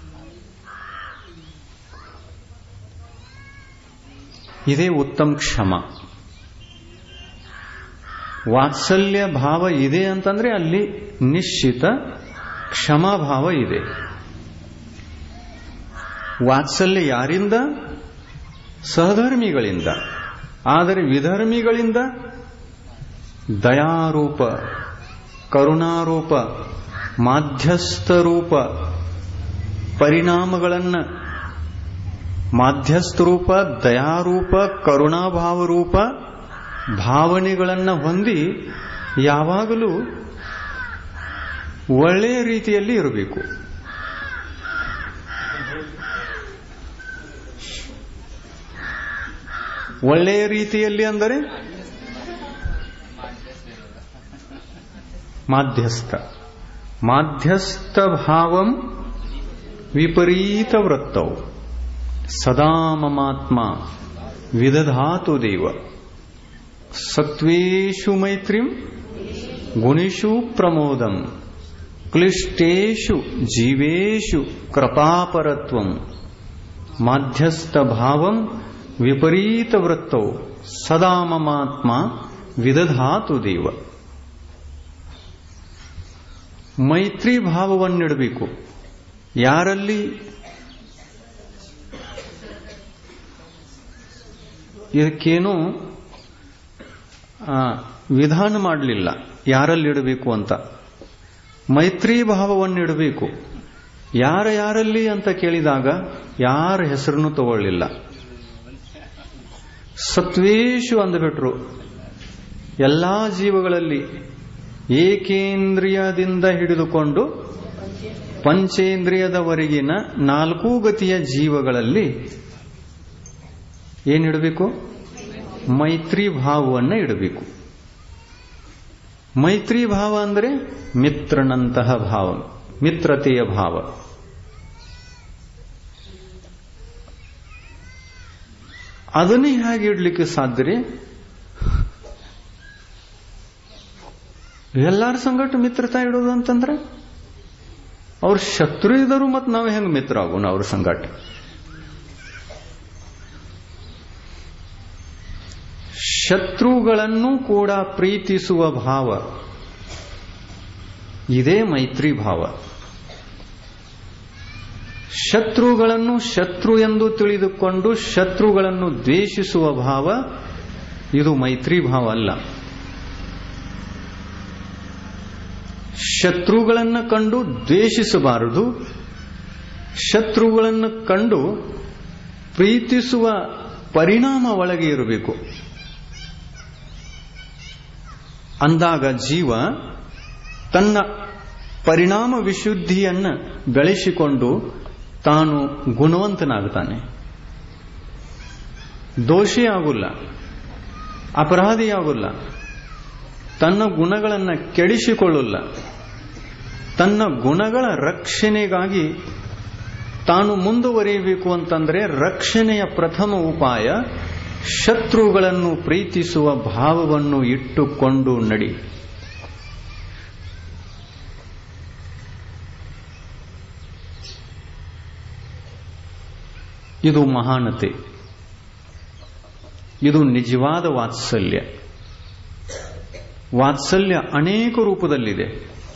ಇದೇ ಉತ್ತಮ ಕ್ಷಮ ವಾತ್ಸಲ್ಯ ಭಾವ ಇದೆ ಅಂತಂದ್ರೆ ಅಲ್ಲಿ ನಿಶ್ಚಿತ ಕ್ಷಮಾಭಾವ ಇದೆ ವಾತ್ಸಲ್ಯ ಯಾರಿಂದ ಸಹಧರ್ಮಿಗಳಿಂದ ಆದರೆ ವಿಧರ್ಮಿಗಳಿಂದ ದಯಾರೂಪ ಕರುಣಾರೂಪ ಮಾಧ್ಯಸ್ಥ ರೂಪ ಪರಿಣಾಮಗಳನ್ನು ಮಾಧ್ಯಸ್ಥ ರೂಪ ದಯಾರೂಪ ಕರುಣಾಭಾವ ರೂಪ ಭಾವನೆಗಳನ್ನು ಹೊಂದಿ ಯಾವಾಗಲೂ ಒಳ್ಳೆಯ ರೀತಿಯಲ್ಲಿ ಇರಬೇಕು ಒಳ್ಳೆಯ ರೀತಿಯಲ್ಲಿ ಅಂದರೆ ಮಾಧ್ಯಸ್ಥ ಮಾಧ್ಯಸ್ಥ ಭಾವಂ ವಿಪರೀತ ವೃತ್ತವು ಸದಾ ಮಮಾತ್ಮ ವಿದಧಾತು ದೇವ ಸತ್ವೇಷು ಮೈತ್ರಿಂ ಗುಣಿಷು ಪ್ರಮೋದಂ ಕ್ಲಿಷ್ಟೇಷು ಜೀವೇಷು ಕೃಪಾಪರತ್ವಂ ಮಾಧ್ಯಸ್ಥ ಭಾವಂ ವಿಪರೀತ ವೃತ್ತವು ಸದಾ ಮಮಾತ್ಮ ವಿದಧಾತು ದೇವ ಮೈತ್ರಿ ಭಾವವನ್ನಿಡಬೇಕು ಯಾರಲ್ಲಿ ಇದಕ್ಕೇನು ವಿಧಾನ ಮಾಡಲಿಲ್ಲ ಯಾರಲ್ಲಿಡಬೇಕು ಅಂತ ಮೈತ್ರಿ ಭಾವವನ್ನಿಡಬೇಕು ಯಾರ ಯಾರಲ್ಲಿ ಅಂತ ಕೇಳಿದಾಗ ಯಾರ ಹೆಸರನ್ನು ತಗೊಳ್ಳಿಲ್ಲ ಸತ್ವೇಶು ಅಂದ್ಬಿಟ್ರು ಎಲ್ಲಾ ಜೀವಗಳಲ್ಲಿ ಏಕೇಂದ್ರಿಯದಿಂದ ಹಿಡಿದುಕೊಂಡು ಪಂಚೇಂದ್ರಿಯದವರೆಗಿನ ನಾಲ್ಕೂ ಗತಿಯ ಜೀವಗಳಲ್ಲಿ ಏನಿಡಬೇಕು ಮೈತ್ರಿ ಭಾವವನ್ನು ಇಡಬೇಕು ಮೈತ್ರಿ ಭಾವ ಅಂದರೆ ಮಿತ್ರನಂತಹ ಭಾವ ಮಿತ್ರತೆಯ ಭಾವ ಅದನ್ನೇ ಹೇಗೆ ಇಡ್ಲಿಕ್ಕೆ ಸಾಧ್ಯ ಎಲ್ಲಾರ ಸಂಗಟ ಮಿತ್ರತಾ ಇಡೋದು ಅಂತಂದ್ರೆ ಅವ್ರ ಶತ್ರು ಇದ್ದರು ಮತ್ತು ನಾವು ಹೆಂಗೆ ಮಿತ್ರ ಆಗೋಣ ಅವ್ರ ಸಂಗಟ ಶತ್ರುಗಳನ್ನು ಕೂಡ ಪ್ರೀತಿಸುವ ಭಾವ ಇದೇ ಮೈತ್ರಿ ಭಾವ ಶತ್ರುಗಳನ್ನು ಶತ್ರು ಎಂದು ತಿಳಿದುಕೊಂಡು ಶತ್ರುಗಳನ್ನು ದ್ವೇಷಿಸುವ ಭಾವ ಇದು ಮೈತ್ರಿ ಭಾವ ಅಲ್ಲ ಶತ್ರುಗಳನ್ನು ಕಂಡು ದ್ವೇಷಿಸಬಾರದು ಶತ್ರುಗಳನ್ನು ಕಂಡು ಪ್ರೀತಿಸುವ ಪರಿಣಾಮ ಒಳಗೆ ಇರಬೇಕು ಅಂದಾಗ ಜೀವ ತನ್ನ ಪರಿಣಾಮ ವಿಶುದ್ಧಿಯನ್ನು ಬೆಳೆಸಿಕೊಂಡು ತಾನು ಗುಣವಂತನಾಗ್ತಾನೆ ದೋಷಿ ಆಗುಲ್ಲ ಅಪರಾಧಿಯಾಗುಲ್ಲ ತನ್ನ ಗುಣಗಳನ್ನು ಕೆಡಿಸಿಕೊಳ್ಳಲ್ಲ ತನ್ನ ಗುಣಗಳ ರಕ್ಷಣೆಗಾಗಿ ತಾನು ಮುಂದುವರಿಯಬೇಕು ಅಂತಂದ್ರೆ ರಕ್ಷಣೆಯ ಪ್ರಥಮ ಉಪಾಯ ಶತ್ರುಗಳನ್ನು ಪ್ರೀತಿಸುವ ಭಾವವನ್ನು ಇಟ್ಟುಕೊಂಡು ನಡಿ ಇದು ಮಹಾನತೆ ಇದು ನಿಜವಾದ ವಾತ್ಸಲ್ಯ ವಾತ್ಸಲ್ಯ ಅನೇಕ ರೂಪದಲ್ಲಿದೆ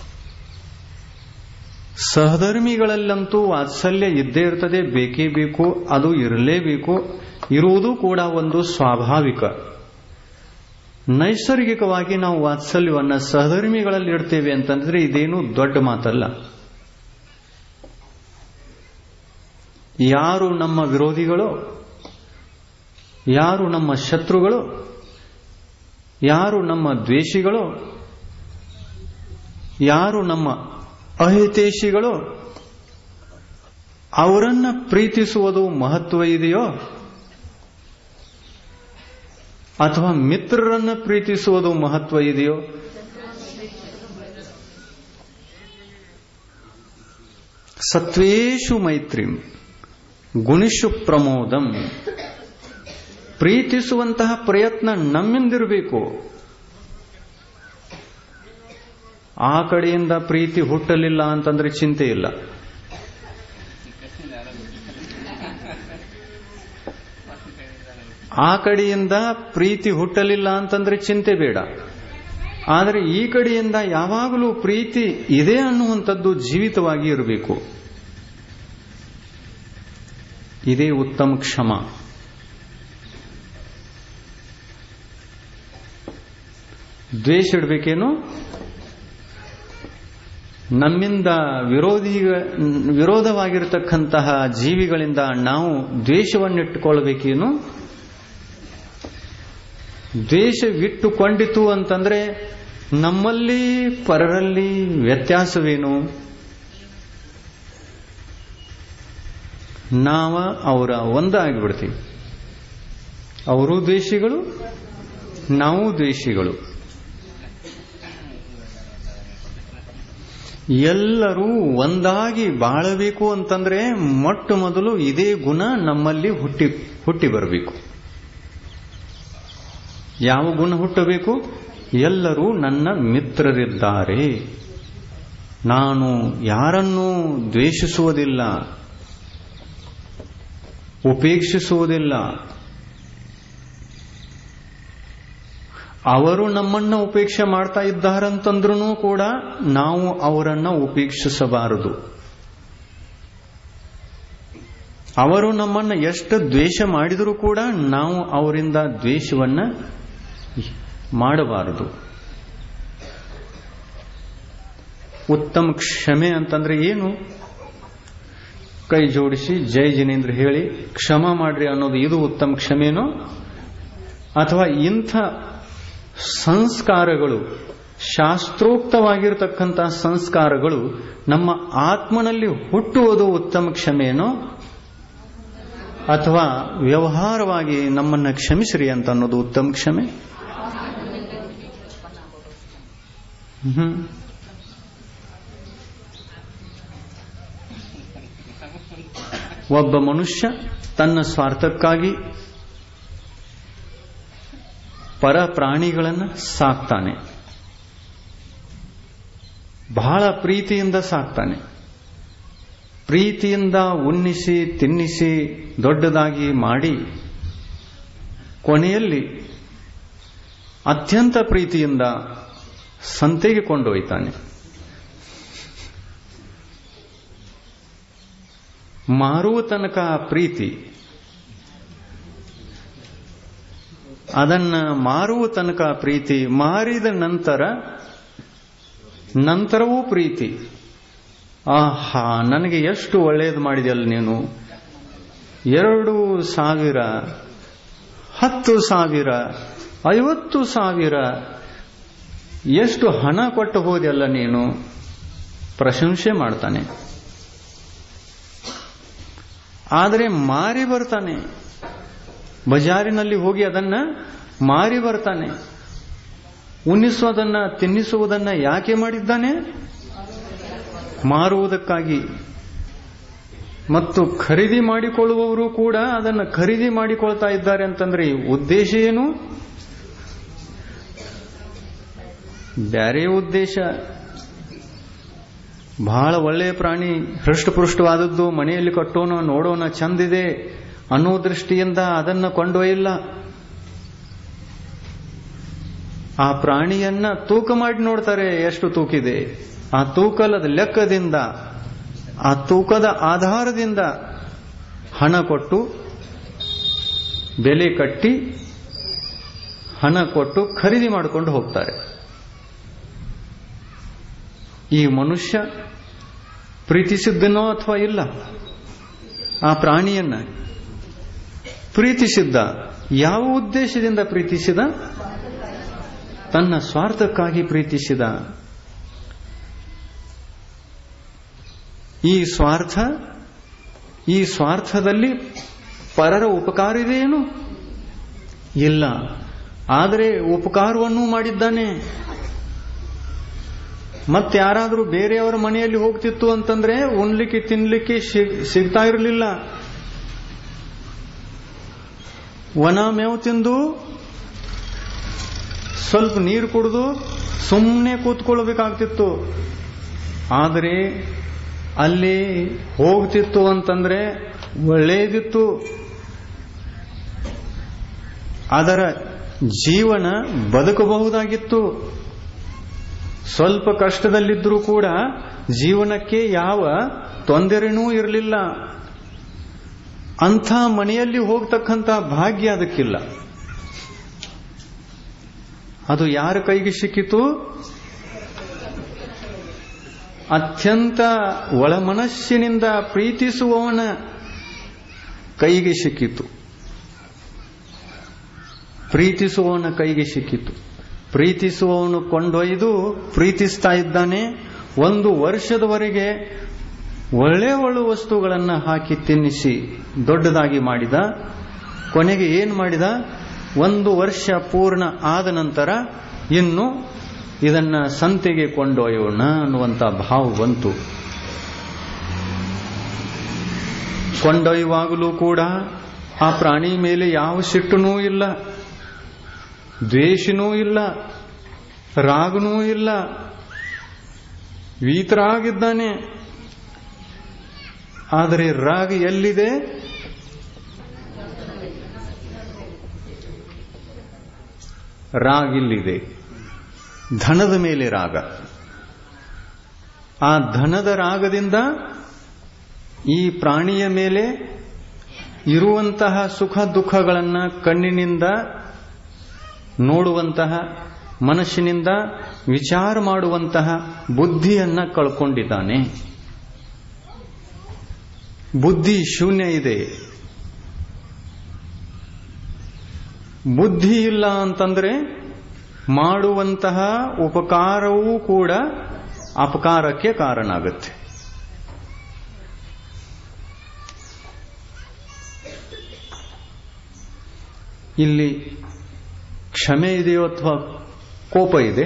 ಸಹಧರ್ಮಿಗಳಲ್ಲಂತೂ ವಾತ್ಸಲ್ಯ ಇದ್ದೇ ಇರ್ತದೆ ಬೇಕೇ ಬೇಕು ಅದು ಇರಲೇಬೇಕು ಇರುವುದು ಕೂಡ ಒಂದು ಸ್ವಾಭಾವಿಕ ನೈಸರ್ಗಿಕವಾಗಿ ನಾವು ವಾತ್ಸಲ್ಯವನ್ನ ಸಹಧರ್ಮಿಗಳಲ್ಲಿ ಇಡ್ತೇವೆ ಅಂತಂದ್ರೆ ಇದೇನು ದೊಡ್ಡ ಮಾತಲ್ಲ ಯಾರು ನಮ್ಮ ವಿರೋಧಿಗಳು ಯಾರು ನಮ್ಮ ಶತ್ರುಗಳು ಯಾರು ನಮ್ಮ ದ್ವೇಷಿಗಳು ಯಾರು ನಮ್ಮ ಅಹಿತೇಶಿಗಳು ಅವರನ್ನ ಪ್ರೀತಿಸುವುದು ಮಹತ್ವ ಇದೆಯೋ ಅಥವಾ ಮಿತ್ರರನ್ನ ಪ್ರೀತಿಸುವುದು ಮಹತ್ವ ಇದೆಯೋ ಸತ್ವೇಶು ಮೈತ್ರಿಂ ಗುಣಿಷು ಪ್ರಮೋದಂ ಪ್ರೀತಿಸುವಂತಹ ಪ್ರಯತ್ನ ನಮ್ಮಿಂದಿರಬೇಕು ಆ ಕಡೆಯಿಂದ ಪ್ರೀತಿ ಹುಟ್ಟಲಿಲ್ಲ ಅಂತಂದ್ರೆ ಚಿಂತೆ ಇಲ್ಲ ಆ ಕಡೆಯಿಂದ ಪ್ರೀತಿ ಹುಟ್ಟಲಿಲ್ಲ ಅಂತಂದ್ರೆ ಚಿಂತೆ ಬೇಡ ಆದರೆ ಈ ಕಡೆಯಿಂದ ಯಾವಾಗಲೂ ಪ್ರೀತಿ ಇದೆ ಅನ್ನುವಂಥದ್ದು ಜೀವಿತವಾಗಿ ಇರಬೇಕು ಇದೇ ಉತ್ತಮ ಕ್ಷಮ ದ್ವೇಷ ಇಡಬೇಕೇನು ನಮ್ಮಿಂದ ವಿರೋಧಿ ವಿರೋಧವಾಗಿರತಕ್ಕಂತಹ ಜೀವಿಗಳಿಂದ ನಾವು ದ್ವೇಷವನ್ನಿಟ್ಟುಕೊಳ್ಬೇಕೇನು ದ್ವೇಷವಿಟ್ಟುಕೊಂಡಿತು ಅಂತಂದ್ರೆ ನಮ್ಮಲ್ಲಿ ಪರರಲ್ಲಿ ವ್ಯತ್ಯಾಸವೇನು ನಾವ ಅವರ ಒಂದಾಗಿಬಿಡ್ತೀವಿ ಅವರು ದ್ವೇಷಿಗಳು ನಾವು ದ್ವೇಷಿಗಳು ಎಲ್ಲರೂ ಒಂದಾಗಿ ಬಾಳಬೇಕು ಅಂತಂದ್ರೆ ಮೊಟ್ಟ ಮೊದಲು ಇದೇ ಗುಣ ನಮ್ಮಲ್ಲಿ ಹುಟ್ಟಿ ಹುಟ್ಟಿ ಬರಬೇಕು ಯಾವ ಗುಣ ಹುಟ್ಟಬೇಕು ಎಲ್ಲರೂ ನನ್ನ ಮಿತ್ರರಿದ್ದಾರೆ ನಾನು ಯಾರನ್ನೂ ದ್ವೇಷಿಸುವುದಿಲ್ಲ ಉಪೇಕ್ಷಿಸುವುದಿಲ್ಲ ಅವರು ನಮ್ಮನ್ನ ಉಪೇಕ್ಷೆ ಮಾಡ್ತಾ ಇದ್ದಾರಂತಂದ್ರೂ ಕೂಡ ನಾವು ಅವರನ್ನ ಉಪೇಕ್ಷಿಸಬಾರದು ಅವರು ನಮ್ಮನ್ನ ಎಷ್ಟು ದ್ವೇಷ ಮಾಡಿದರೂ ಕೂಡ ನಾವು ಅವರಿಂದ ದ್ವೇಷವನ್ನ ಮಾಡಬಾರದು ಉತ್ತಮ ಕ್ಷಮೆ ಅಂತಂದ್ರೆ ಏನು ಕೈ ಜೋಡಿಸಿ ಜೈ ಜಿನೇಂದ್ರ ಹೇಳಿ ಕ್ಷಮ ಮಾಡ್ರಿ ಅನ್ನೋದು ಇದು ಉತ್ತಮ ಕ್ಷಮೆನೋ ಅಥವಾ ಇಂಥ ಸಂಸ್ಕಾರಗಳು ಶಾಸ್ತ್ರೋಕ್ತವಾಗಿರತಕ್ಕಂತಹ ಸಂಸ್ಕಾರಗಳು ನಮ್ಮ ಆತ್ಮನಲ್ಲಿ ಹುಟ್ಟುವುದು ಉತ್ತಮ ಕ್ಷಮೆಯೇನೋ ಅಥವಾ ವ್ಯವಹಾರವಾಗಿ ನಮ್ಮನ್ನ ಕ್ಷಮಿಸ್ರಿ ಅಂತ ಅನ್ನೋದು ಉತ್ತಮ ಕ್ಷಮೆ ಹ್ಮ್ ಒಬ್ಬ ಮನುಷ್ಯ ತನ್ನ ಸ್ವಾರ್ಥಕ್ಕಾಗಿ ಪರ ಪ್ರಾಣಿಗಳನ್ನು ಸಾಕ್ತಾನೆ ಬಹಳ ಪ್ರೀತಿಯಿಂದ ಸಾಕ್ತಾನೆ ಪ್ರೀತಿಯಿಂದ ಉನ್ನಿಸಿ ತಿನ್ನಿಸಿ ದೊಡ್ಡದಾಗಿ ಮಾಡಿ ಕೊನೆಯಲ್ಲಿ ಅತ್ಯಂತ ಪ್ರೀತಿಯಿಂದ ಸಂತೆಗೆ ಕೊಂಡೊಯ್ತಾನೆ ಮಾರುವ ತನಕ ಪ್ರೀತಿ ಅದನ್ನ ಮಾರುವ ತನಕ ಪ್ರೀತಿ ಮಾರಿದ ನಂತರ ನಂತರವೂ ಪ್ರೀತಿ ಆಹಾ ನನಗೆ ಎಷ್ಟು ಒಳ್ಳೆಯದು ಮಾಡಿದೆಯಲ್ಲ ನೀನು ಎರಡು ಸಾವಿರ ಹತ್ತು ಸಾವಿರ ಐವತ್ತು ಸಾವಿರ ಎಷ್ಟು ಹಣ ಕೊಟ್ಟು ಹೋದೆಲ್ಲ ನೀನು ಪ್ರಶಂಸೆ ಮಾಡ್ತಾನೆ ಆದರೆ ಮಾರಿ ಬರ್ತಾನೆ ಬಜಾರಿನಲ್ಲಿ ಹೋಗಿ ಅದನ್ನ ಮಾರಿ ಬರ್ತಾನೆ ಉಣ್ಣಿಸೋದನ್ನ ತಿನ್ನಿಸುವುದನ್ನ ಯಾಕೆ ಮಾಡಿದ್ದಾನೆ ಮಾರುವುದಕ್ಕಾಗಿ ಮತ್ತು ಖರೀದಿ ಮಾಡಿಕೊಳ್ಳುವವರು ಕೂಡ ಅದನ್ನು ಖರೀದಿ ಮಾಡಿಕೊಳ್ತಾ ಇದ್ದಾರೆ ಅಂತಂದ್ರೆ ಈ ಉದ್ದೇಶ ಏನು ಬ್ಯಾರೆ ಉದ್ದೇಶ ಬಹಳ ಒಳ್ಳೆಯ ಪ್ರಾಣಿ ಹೃಷ್ಟಪೃಷ್ಟವಾದದ್ದು ಮನೆಯಲ್ಲಿ ಕಟ್ಟೋಣ ನೋಡೋಣ ಚಂದಿದೆ ಅನ್ನೋ ದೃಷ್ಟಿಯಿಂದ ಅದನ್ನ ಕೊಂಡೊಯ್ಯಿಲ್ಲ ಆ ಪ್ರಾಣಿಯನ್ನ ತೂಕ ಮಾಡಿ ನೋಡ್ತಾರೆ ಎಷ್ಟು ತೂಕಿದೆ ಆ ತೂಕಲದ ಲೆಕ್ಕದಿಂದ ಆ ತೂಕದ ಆಧಾರದಿಂದ ಹಣ ಕೊಟ್ಟು ಬೆಲೆ ಕಟ್ಟಿ ಹಣ ಕೊಟ್ಟು ಖರೀದಿ ಮಾಡಿಕೊಂಡು ಹೋಗ್ತಾರೆ ಈ ಮನುಷ್ಯ ಪ್ರೀತಿಸಿದ್ದನೋ ಅಥವಾ ಇಲ್ಲ ಆ ಪ್ರಾಣಿಯನ್ನ ಪ್ರೀತಿಸಿದ್ದ ಯಾವ ಉದ್ದೇಶದಿಂದ ಪ್ರೀತಿಸಿದ ತನ್ನ ಸ್ವಾರ್ಥಕ್ಕಾಗಿ ಪ್ರೀತಿಸಿದ ಈ ಸ್ವಾರ್ಥ ಈ ಸ್ವಾರ್ಥದಲ್ಲಿ ಪರರ ಉಪಕಾರ ಇದೆಯೇನು ಇಲ್ಲ ಆದರೆ ಉಪಕಾರವನ್ನು ಮಾಡಿದ್ದಾನೆ ಮತ್ತೆ ಯಾರಾದರೂ ಬೇರೆಯವರ ಮನೆಯಲ್ಲಿ ಹೋಗ್ತಿತ್ತು ಅಂತಂದ್ರೆ ಉಣ್ಲಿಕ್ಕೆ ತಿನ್ಲಿಕ್ಕೆ ಸಿಗ್ತಾ ಇರಲಿಲ್ಲ ವನ ಮೇವು ತಿಂದು ಸ್ವಲ್ಪ ನೀರು ಕುಡಿದು ಸುಮ್ಮನೆ ಕೂತ್ಕೊಳ್ಬೇಕಾಗ್ತಿತ್ತು ಆದರೆ ಅಲ್ಲಿ ಹೋಗ್ತಿತ್ತು ಅಂತಂದ್ರೆ ಒಳ್ಳೆಯದಿತ್ತು ಅದರ ಜೀವನ ಬದುಕಬಹುದಾಗಿತ್ತು ಸ್ವಲ್ಪ ಕಷ್ಟದಲ್ಲಿದ್ದರೂ ಕೂಡ ಜೀವನಕ್ಕೆ ಯಾವ ತೊಂದರೆನೂ ಇರಲಿಲ್ಲ ಅಂಥ ಮನೆಯಲ್ಲಿ ಹೋಗ್ತಕ್ಕಂಥ ಭಾಗ್ಯ ಅದಕ್ಕಿಲ್ಲ ಅದು ಯಾರ ಕೈಗೆ ಸಿಕ್ಕಿತು ಅತ್ಯಂತ ಒಳಮನಸ್ಸಿನಿಂದ ಪ್ರೀತಿಸುವವನ ಕೈಗೆ ಸಿಕ್ಕಿತು ಪ್ರೀತಿಸುವವನ ಕೈಗೆ ಸಿಕ್ಕಿತು ಪ್ರೀತಿಸುವವನು ಕೊಂಡೊಯ್ದು ಪ್ರೀತಿಸ್ತಾ ಇದ್ದಾನೆ ಒಂದು ವರ್ಷದವರೆಗೆ ಒಳ್ಳೆ ಒಳ್ಳೆ ವಸ್ತುಗಳನ್ನು ಹಾಕಿ ತಿನ್ನಿಸಿ ದೊಡ್ಡದಾಗಿ ಮಾಡಿದ ಕೊನೆಗೆ ಏನು ಮಾಡಿದ ಒಂದು ವರ್ಷ ಪೂರ್ಣ ಆದ ನಂತರ ಇನ್ನು ಇದನ್ನ ಸಂತೆಗೆ ಕೊಂಡೊಯ್ಯೋಣ ಅನ್ನುವಂಥ ಭಾವ ಬಂತು ಕೊಂಡೊಯ್ಯುವಾಗಲೂ ಕೂಡ ಆ ಪ್ರಾಣಿ ಮೇಲೆ ಯಾವ ಸಿಟ್ಟನೂ ಇಲ್ಲ ದ್ವೇಷನೂ ಇಲ್ಲ ರಾಗನೂ ಇಲ್ಲ ವೀತರಾಗಿದ್ದಾನೆ ಆದರೆ ರಾಗ ಎಲ್ಲಿದೆ ರಾಗಿಲ್ಲಿದೆ ಧನದ ಮೇಲೆ ರಾಗ ಆ ಧನದ ರಾಗದಿಂದ ಈ ಪ್ರಾಣಿಯ ಮೇಲೆ ಇರುವಂತಹ ಸುಖ ದುಃಖಗಳನ್ನು ಕಣ್ಣಿನಿಂದ ನೋಡುವಂತಹ ಮನಸ್ಸಿನಿಂದ ವಿಚಾರ ಮಾಡುವಂತಹ ಬುದ್ಧಿಯನ್ನ ಕಳ್ಕೊಂಡಿದ್ದಾನೆ ಬುದ್ಧಿ ಶೂನ್ಯ ಇದೆ ಬುದ್ಧಿ ಇಲ್ಲ ಅಂತಂದ್ರೆ ಮಾಡುವಂತಹ ಉಪಕಾರವೂ ಕೂಡ ಅಪಕಾರಕ್ಕೆ ಕಾರಣ ಆಗುತ್ತೆ ಇಲ್ಲಿ ಕ್ಷಮೆ ಇದೆಯೋ ಅಥವಾ ಕೋಪ ಇದೆ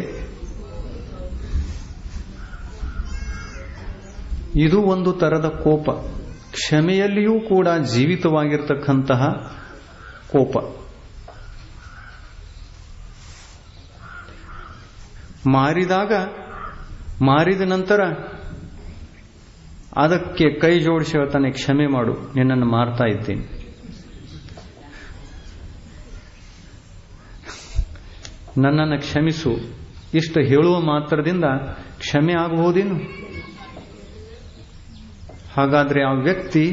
ಇದು ಒಂದು ತರದ ಕೋಪ ಕ್ಷಮೆಯಲ್ಲಿಯೂ ಕೂಡ ಜೀವಿತವಾಗಿರ್ತಕ್ಕಂತಹ ಕೋಪ ಮಾರಿದಾಗ ಮಾರಿದ ನಂತರ ಅದಕ್ಕೆ ಕೈ ಜೋಡಿಸಿ ಹೇಳ್ತಾನೆ ಕ್ಷಮೆ ಮಾಡು ನಿನ್ನನ್ನು ಮಾರ್ತಾ ಇದ್ದೀನಿ ನನ್ನನ್ನು ಕ್ಷಮಿಸು ಇಷ್ಟು ಹೇಳುವ ಮಾತ್ರದಿಂದ ಕ್ಷಮೆ ಆಗಬಹುದೇನು ಹಾಗಾದ್ರೆ ಆ ವ್ಯಕ್ತಿ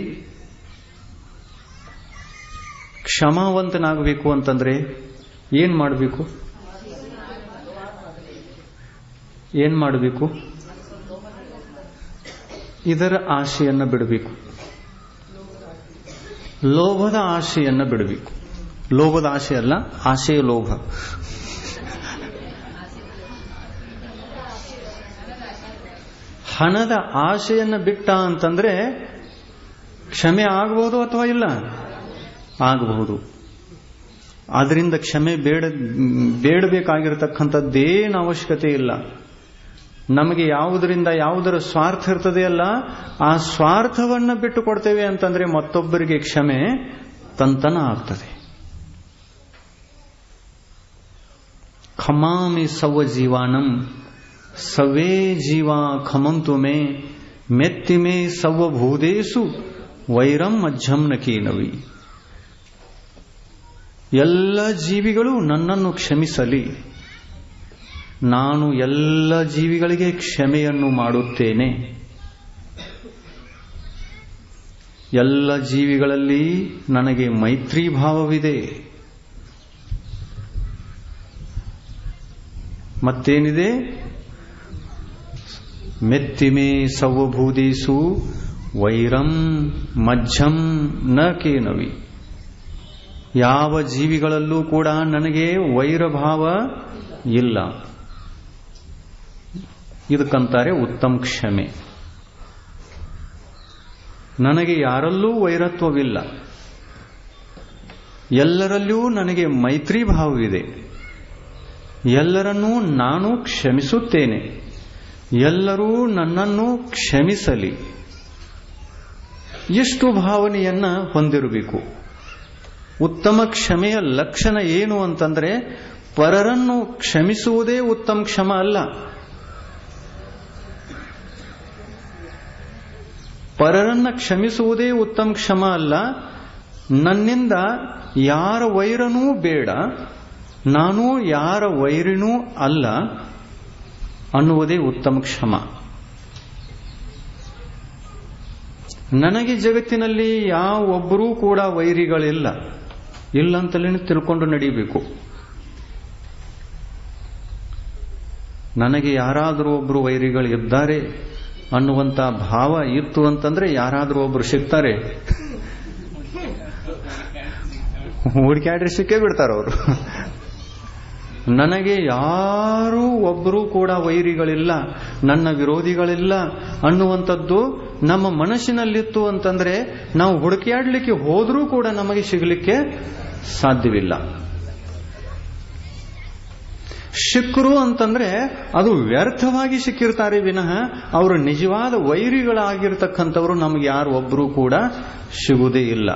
ಕ್ಷಮಾವಂತನಾಗಬೇಕು ಅಂತಂದ್ರೆ ಏನ್ ಮಾಡಬೇಕು ಏನ್ ಮಾಡಬೇಕು ಇದರ ಆಶೆಯನ್ನು ಬಿಡಬೇಕು ಲೋಭದ ಆಶೆಯನ್ನು ಬಿಡಬೇಕು ಲೋಭದ ಆಶೆ ಅಲ್ಲ ಆಶೆಯ ಲೋಭ ಹಣದ ಆಶೆಯನ್ನು ಬಿಟ್ಟ ಅಂತಂದ್ರೆ ಕ್ಷಮೆ ಆಗಬಹುದು ಅಥವಾ ಇಲ್ಲ ಆಗಬಹುದು ಆದ್ರಿಂದ ಕ್ಷಮೆ ಬೇಡ ಬೇಡಬೇಕಾಗಿರತಕ್ಕಂಥದ್ದೇನು ಅವಶ್ಯಕತೆ ಇಲ್ಲ ನಮಗೆ ಯಾವುದರಿಂದ ಯಾವುದರ ಸ್ವಾರ್ಥ ಇರ್ತದೆಯಲ್ಲ ಆ ಸ್ವಾರ್ಥವನ್ನ ಬಿಟ್ಟು ಕೊಡ್ತೇವೆ ಅಂತಂದ್ರೆ ಮತ್ತೊಬ್ಬರಿಗೆ ಕ್ಷಮೆ ತಂತನ ಆಗ್ತದೆ ಖಮಾಮಿ ಸವ ಜೀವಾನಂ ಸವೇ ಜೀವ ಖಮಂತು ಮೇ ಮೆತ್ತಿಮೆ ಸವ ಭೂದೇಸು ವೈರಂ ಮಧ್ಯಂ ನಕೀನವಿ ಎಲ್ಲ ಜೀವಿಗಳು ನನ್ನನ್ನು ಕ್ಷಮಿಸಲಿ ನಾನು ಎಲ್ಲ ಜೀವಿಗಳಿಗೆ ಕ್ಷಮೆಯನ್ನು ಮಾಡುತ್ತೇನೆ ಎಲ್ಲ ಜೀವಿಗಳಲ್ಲಿ ನನಗೆ ಮೈತ್ರಿ ಭಾವವಿದೆ ಮತ್ತೇನಿದೆ ಮೆತ್ತಿಮೆ ಸೌಭೂದೀಸು ವೈರಂ ಮಧ್ಯಂ ನ ಕೇನವಿ ಯಾವ ಜೀವಿಗಳಲ್ಲೂ ಕೂಡ ನನಗೆ ವೈರಭಾವ ಇಲ್ಲ ಇದಕ್ಕಂತಾರೆ ಉತ್ತಮ ಕ್ಷಮೆ ನನಗೆ ಯಾರಲ್ಲೂ ವೈರತ್ವವಿಲ್ಲ ಎಲ್ಲರಲ್ಲಿಯೂ ನನಗೆ ಮೈತ್ರಿ ಭಾವವಿದೆ ಎಲ್ಲರನ್ನೂ ನಾನು ಕ್ಷಮಿಸುತ್ತೇನೆ ಎಲ್ಲರೂ ನನ್ನನ್ನು ಕ್ಷಮಿಸಲಿ ಎಷ್ಟು ಭಾವನೆಯನ್ನ ಹೊಂದಿರಬೇಕು ಉತ್ತಮ ಕ್ಷಮೆಯ ಲಕ್ಷಣ ಏನು ಅಂತಂದ್ರೆ ಪರರನ್ನು ಕ್ಷಮಿಸುವುದೇ ಉತ್ತಮ ಕ್ಷಮ ಅಲ್ಲ ಪರರನ್ನ ಕ್ಷಮಿಸುವುದೇ ಉತ್ತಮ ಕ್ಷಮ ಅಲ್ಲ ನನ್ನಿಂದ ಯಾರ ವೈರನೂ ಬೇಡ ನಾನು ಯಾರ ವೈರಿನೂ ಅಲ್ಲ ಅನ್ನುವುದೇ ಉತ್ತಮ ಕ್ಷಮ ನನಗೆ ಜಗತ್ತಿನಲ್ಲಿ ಯಾವೊಬ್ಬರೂ ಕೂಡ ವೈರಿಗಳಿಲ್ಲ ಇಲ್ಲ ಅಂತಲೇ ತಿಳ್ಕೊಂಡು ನಡೀಬೇಕು ನನಗೆ ಯಾರಾದರೂ ಒಬ್ಬರು ವೈರಿಗಳು ಇದ್ದಾರೆ ಅನ್ನುವಂತ ಭಾವ ಇತ್ತು ಅಂತಂದ್ರೆ ಯಾರಾದರೂ ಒಬ್ರು ಸಿಗ್ತಾರೆ ಹುಡುಕ್ಯಾಡ್ರಿ ಸಿಕ್ಕೇ ಬಿಡ್ತಾರ ಅವರು ನನಗೆ ಯಾರೂ ಒಬ್ಬರೂ ಕೂಡ ವೈರಿಗಳಿಲ್ಲ ನನ್ನ ವಿರೋಧಿಗಳಿಲ್ಲ ಅನ್ನುವಂಥದ್ದು ನಮ್ಮ ಮನಸ್ಸಿನಲ್ಲಿತ್ತು ಅಂತಂದ್ರೆ ನಾವು ಹುಡುಕಿಯಾಡ್ಲಿಕ್ಕೆ ಹೋದ್ರೂ ಕೂಡ ನಮಗೆ ಸಿಗಲಿಕ್ಕೆ ಸಾಧ್ಯವಿಲ್ಲ ಸಿಕ್ಕರು ಅಂತಂದ್ರೆ ಅದು ವ್ಯರ್ಥವಾಗಿ ಸಿಕ್ಕಿರ್ತಾರೆ ವಿನಃ ಅವರು ನಿಜವಾದ ವೈರಿಗಳಾಗಿರ್ತಕ್ಕಂಥವರು ನಮಗೆ ಯಾರು ಒಬ್ಬರೂ ಕೂಡ ಸಿಗುವುದೇ ಇಲ್ಲ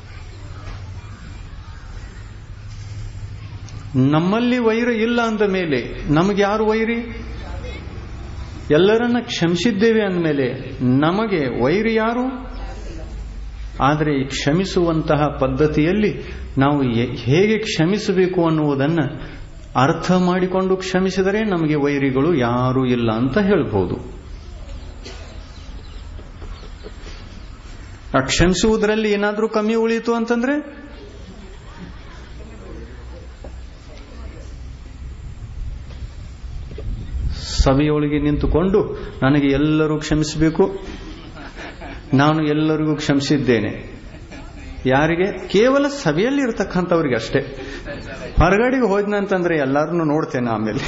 ನಮ್ಮಲ್ಲಿ ವೈರ ಇಲ್ಲ ಅಂದ ಮೇಲೆ ನಮಗೆ ಯಾರು ವೈರಿ ಎಲ್ಲರನ್ನ ಕ್ಷಮಿಸಿದ್ದೇವೆ ಅಂದಮೇಲೆ ನಮಗೆ ವೈರಿ ಯಾರು ಆದರೆ ಈ ಕ್ಷಮಿಸುವಂತಹ ಪದ್ಧತಿಯಲ್ಲಿ ನಾವು ಹೇಗೆ ಕ್ಷಮಿಸಬೇಕು ಅನ್ನುವುದನ್ನು ಅರ್ಥ ಮಾಡಿಕೊಂಡು ಕ್ಷಮಿಸಿದರೆ ನಮಗೆ ವೈರಿಗಳು ಯಾರೂ ಇಲ್ಲ ಅಂತ ಹೇಳ್ಬೋದು ಆ ಕ್ಷಮಿಸುವುದರಲ್ಲಿ ಏನಾದರೂ ಕಮ್ಮಿ ಉಳಿಯಿತು ಅಂತಂದ್ರೆ ಸಭೆಯೊಳಗೆ ನಿಂತುಕೊಂಡು ನನಗೆ ಎಲ್ಲರೂ ಕ್ಷಮಿಸಬೇಕು ನಾನು ಎಲ್ಲರಿಗೂ ಕ್ಷಮಿಸಿದ್ದೇನೆ ಯಾರಿಗೆ ಕೇವಲ ಸಭೆಯಲ್ಲಿ ಇರತಕ್ಕಂಥವ್ರಿಗೆ ಅಷ್ಟೇ ಹೊರಗಡೆಗೆ ಹೋದ್ನಂತಂದ್ರೆ ಎಲ್ಲರನ್ನು ನೋಡ್ತೇನೆ ಆಮೇಲೆ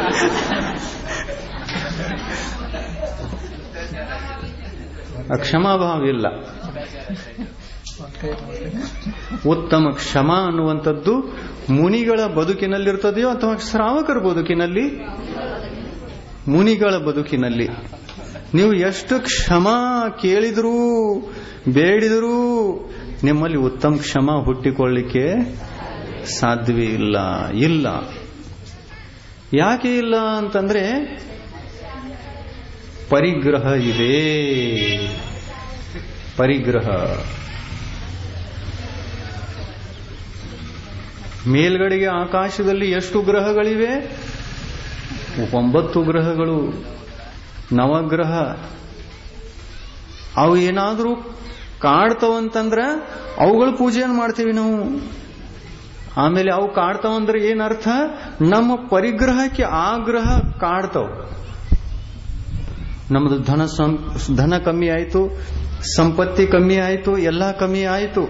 ಕ್ಷಮಾಭಾವ ಇಲ್ಲ ಉತ್ತಮ ಕ್ಷಮ ಅನ್ನುವಂಥದ್ದು ಮುನಿಗಳ ಬದುಕಿನಲ್ಲಿರ್ತದೆಯೋ ಅಥವಾ ಶ್ರಾವಕರ ಬದುಕಿನಲ್ಲಿ ಮುನಿಗಳ ಬದುಕಿನಲ್ಲಿ ನೀವು ಎಷ್ಟು ಕ್ಷಮ ಕೇಳಿದರೂ ಬೇಡಿದರೂ ನಿಮ್ಮಲ್ಲಿ ಉತ್ತಮ ಕ್ಷಮ ಹುಟ್ಟಿಕೊಳ್ಳಿಕ್ಕೆ ಸಾಧ್ಯವೇ ಇಲ್ಲ ಇಲ್ಲ ಯಾಕೆ ಇಲ್ಲ ಅಂತಂದ್ರೆ ಪರಿಗ್ರಹ ಇದೆ ಪರಿಗ್ರಹ ಮೇಲ್ಗಡೆಗೆ ಆಕಾಶದಲ್ಲಿ ಎಷ್ಟು ಗ್ರಹಗಳಿವೆ ಒಂಬತ್ತು ಗ್ರಹಗಳು ನವಗ್ರಹ ಅವು ಏನಾದರೂ ಕಾಡ್ತಾವಂತಂದ್ರ ಅವುಗಳ ಪೂಜೆಯನ್ನು ಮಾಡ್ತೀವಿ ನಾವು ಆಮೇಲೆ ಅವು ಕಾಡ್ತಾವಂದ್ರೆ ಏನರ್ಥ ನಮ್ಮ ಪರಿಗ್ರಹಕ್ಕೆ ಆ ಗ್ರಹ ಕಾಡ್ತಾವ ನಮ್ಮದು ಧನ ಧನ ಕಮ್ಮಿ ಆಯಿತು ಸಂಪತ್ತಿ ಕಮ್ಮಿ ಆಯಿತು ಎಲ್ಲ ಕಮ್ಮಿ ಆಯಿತು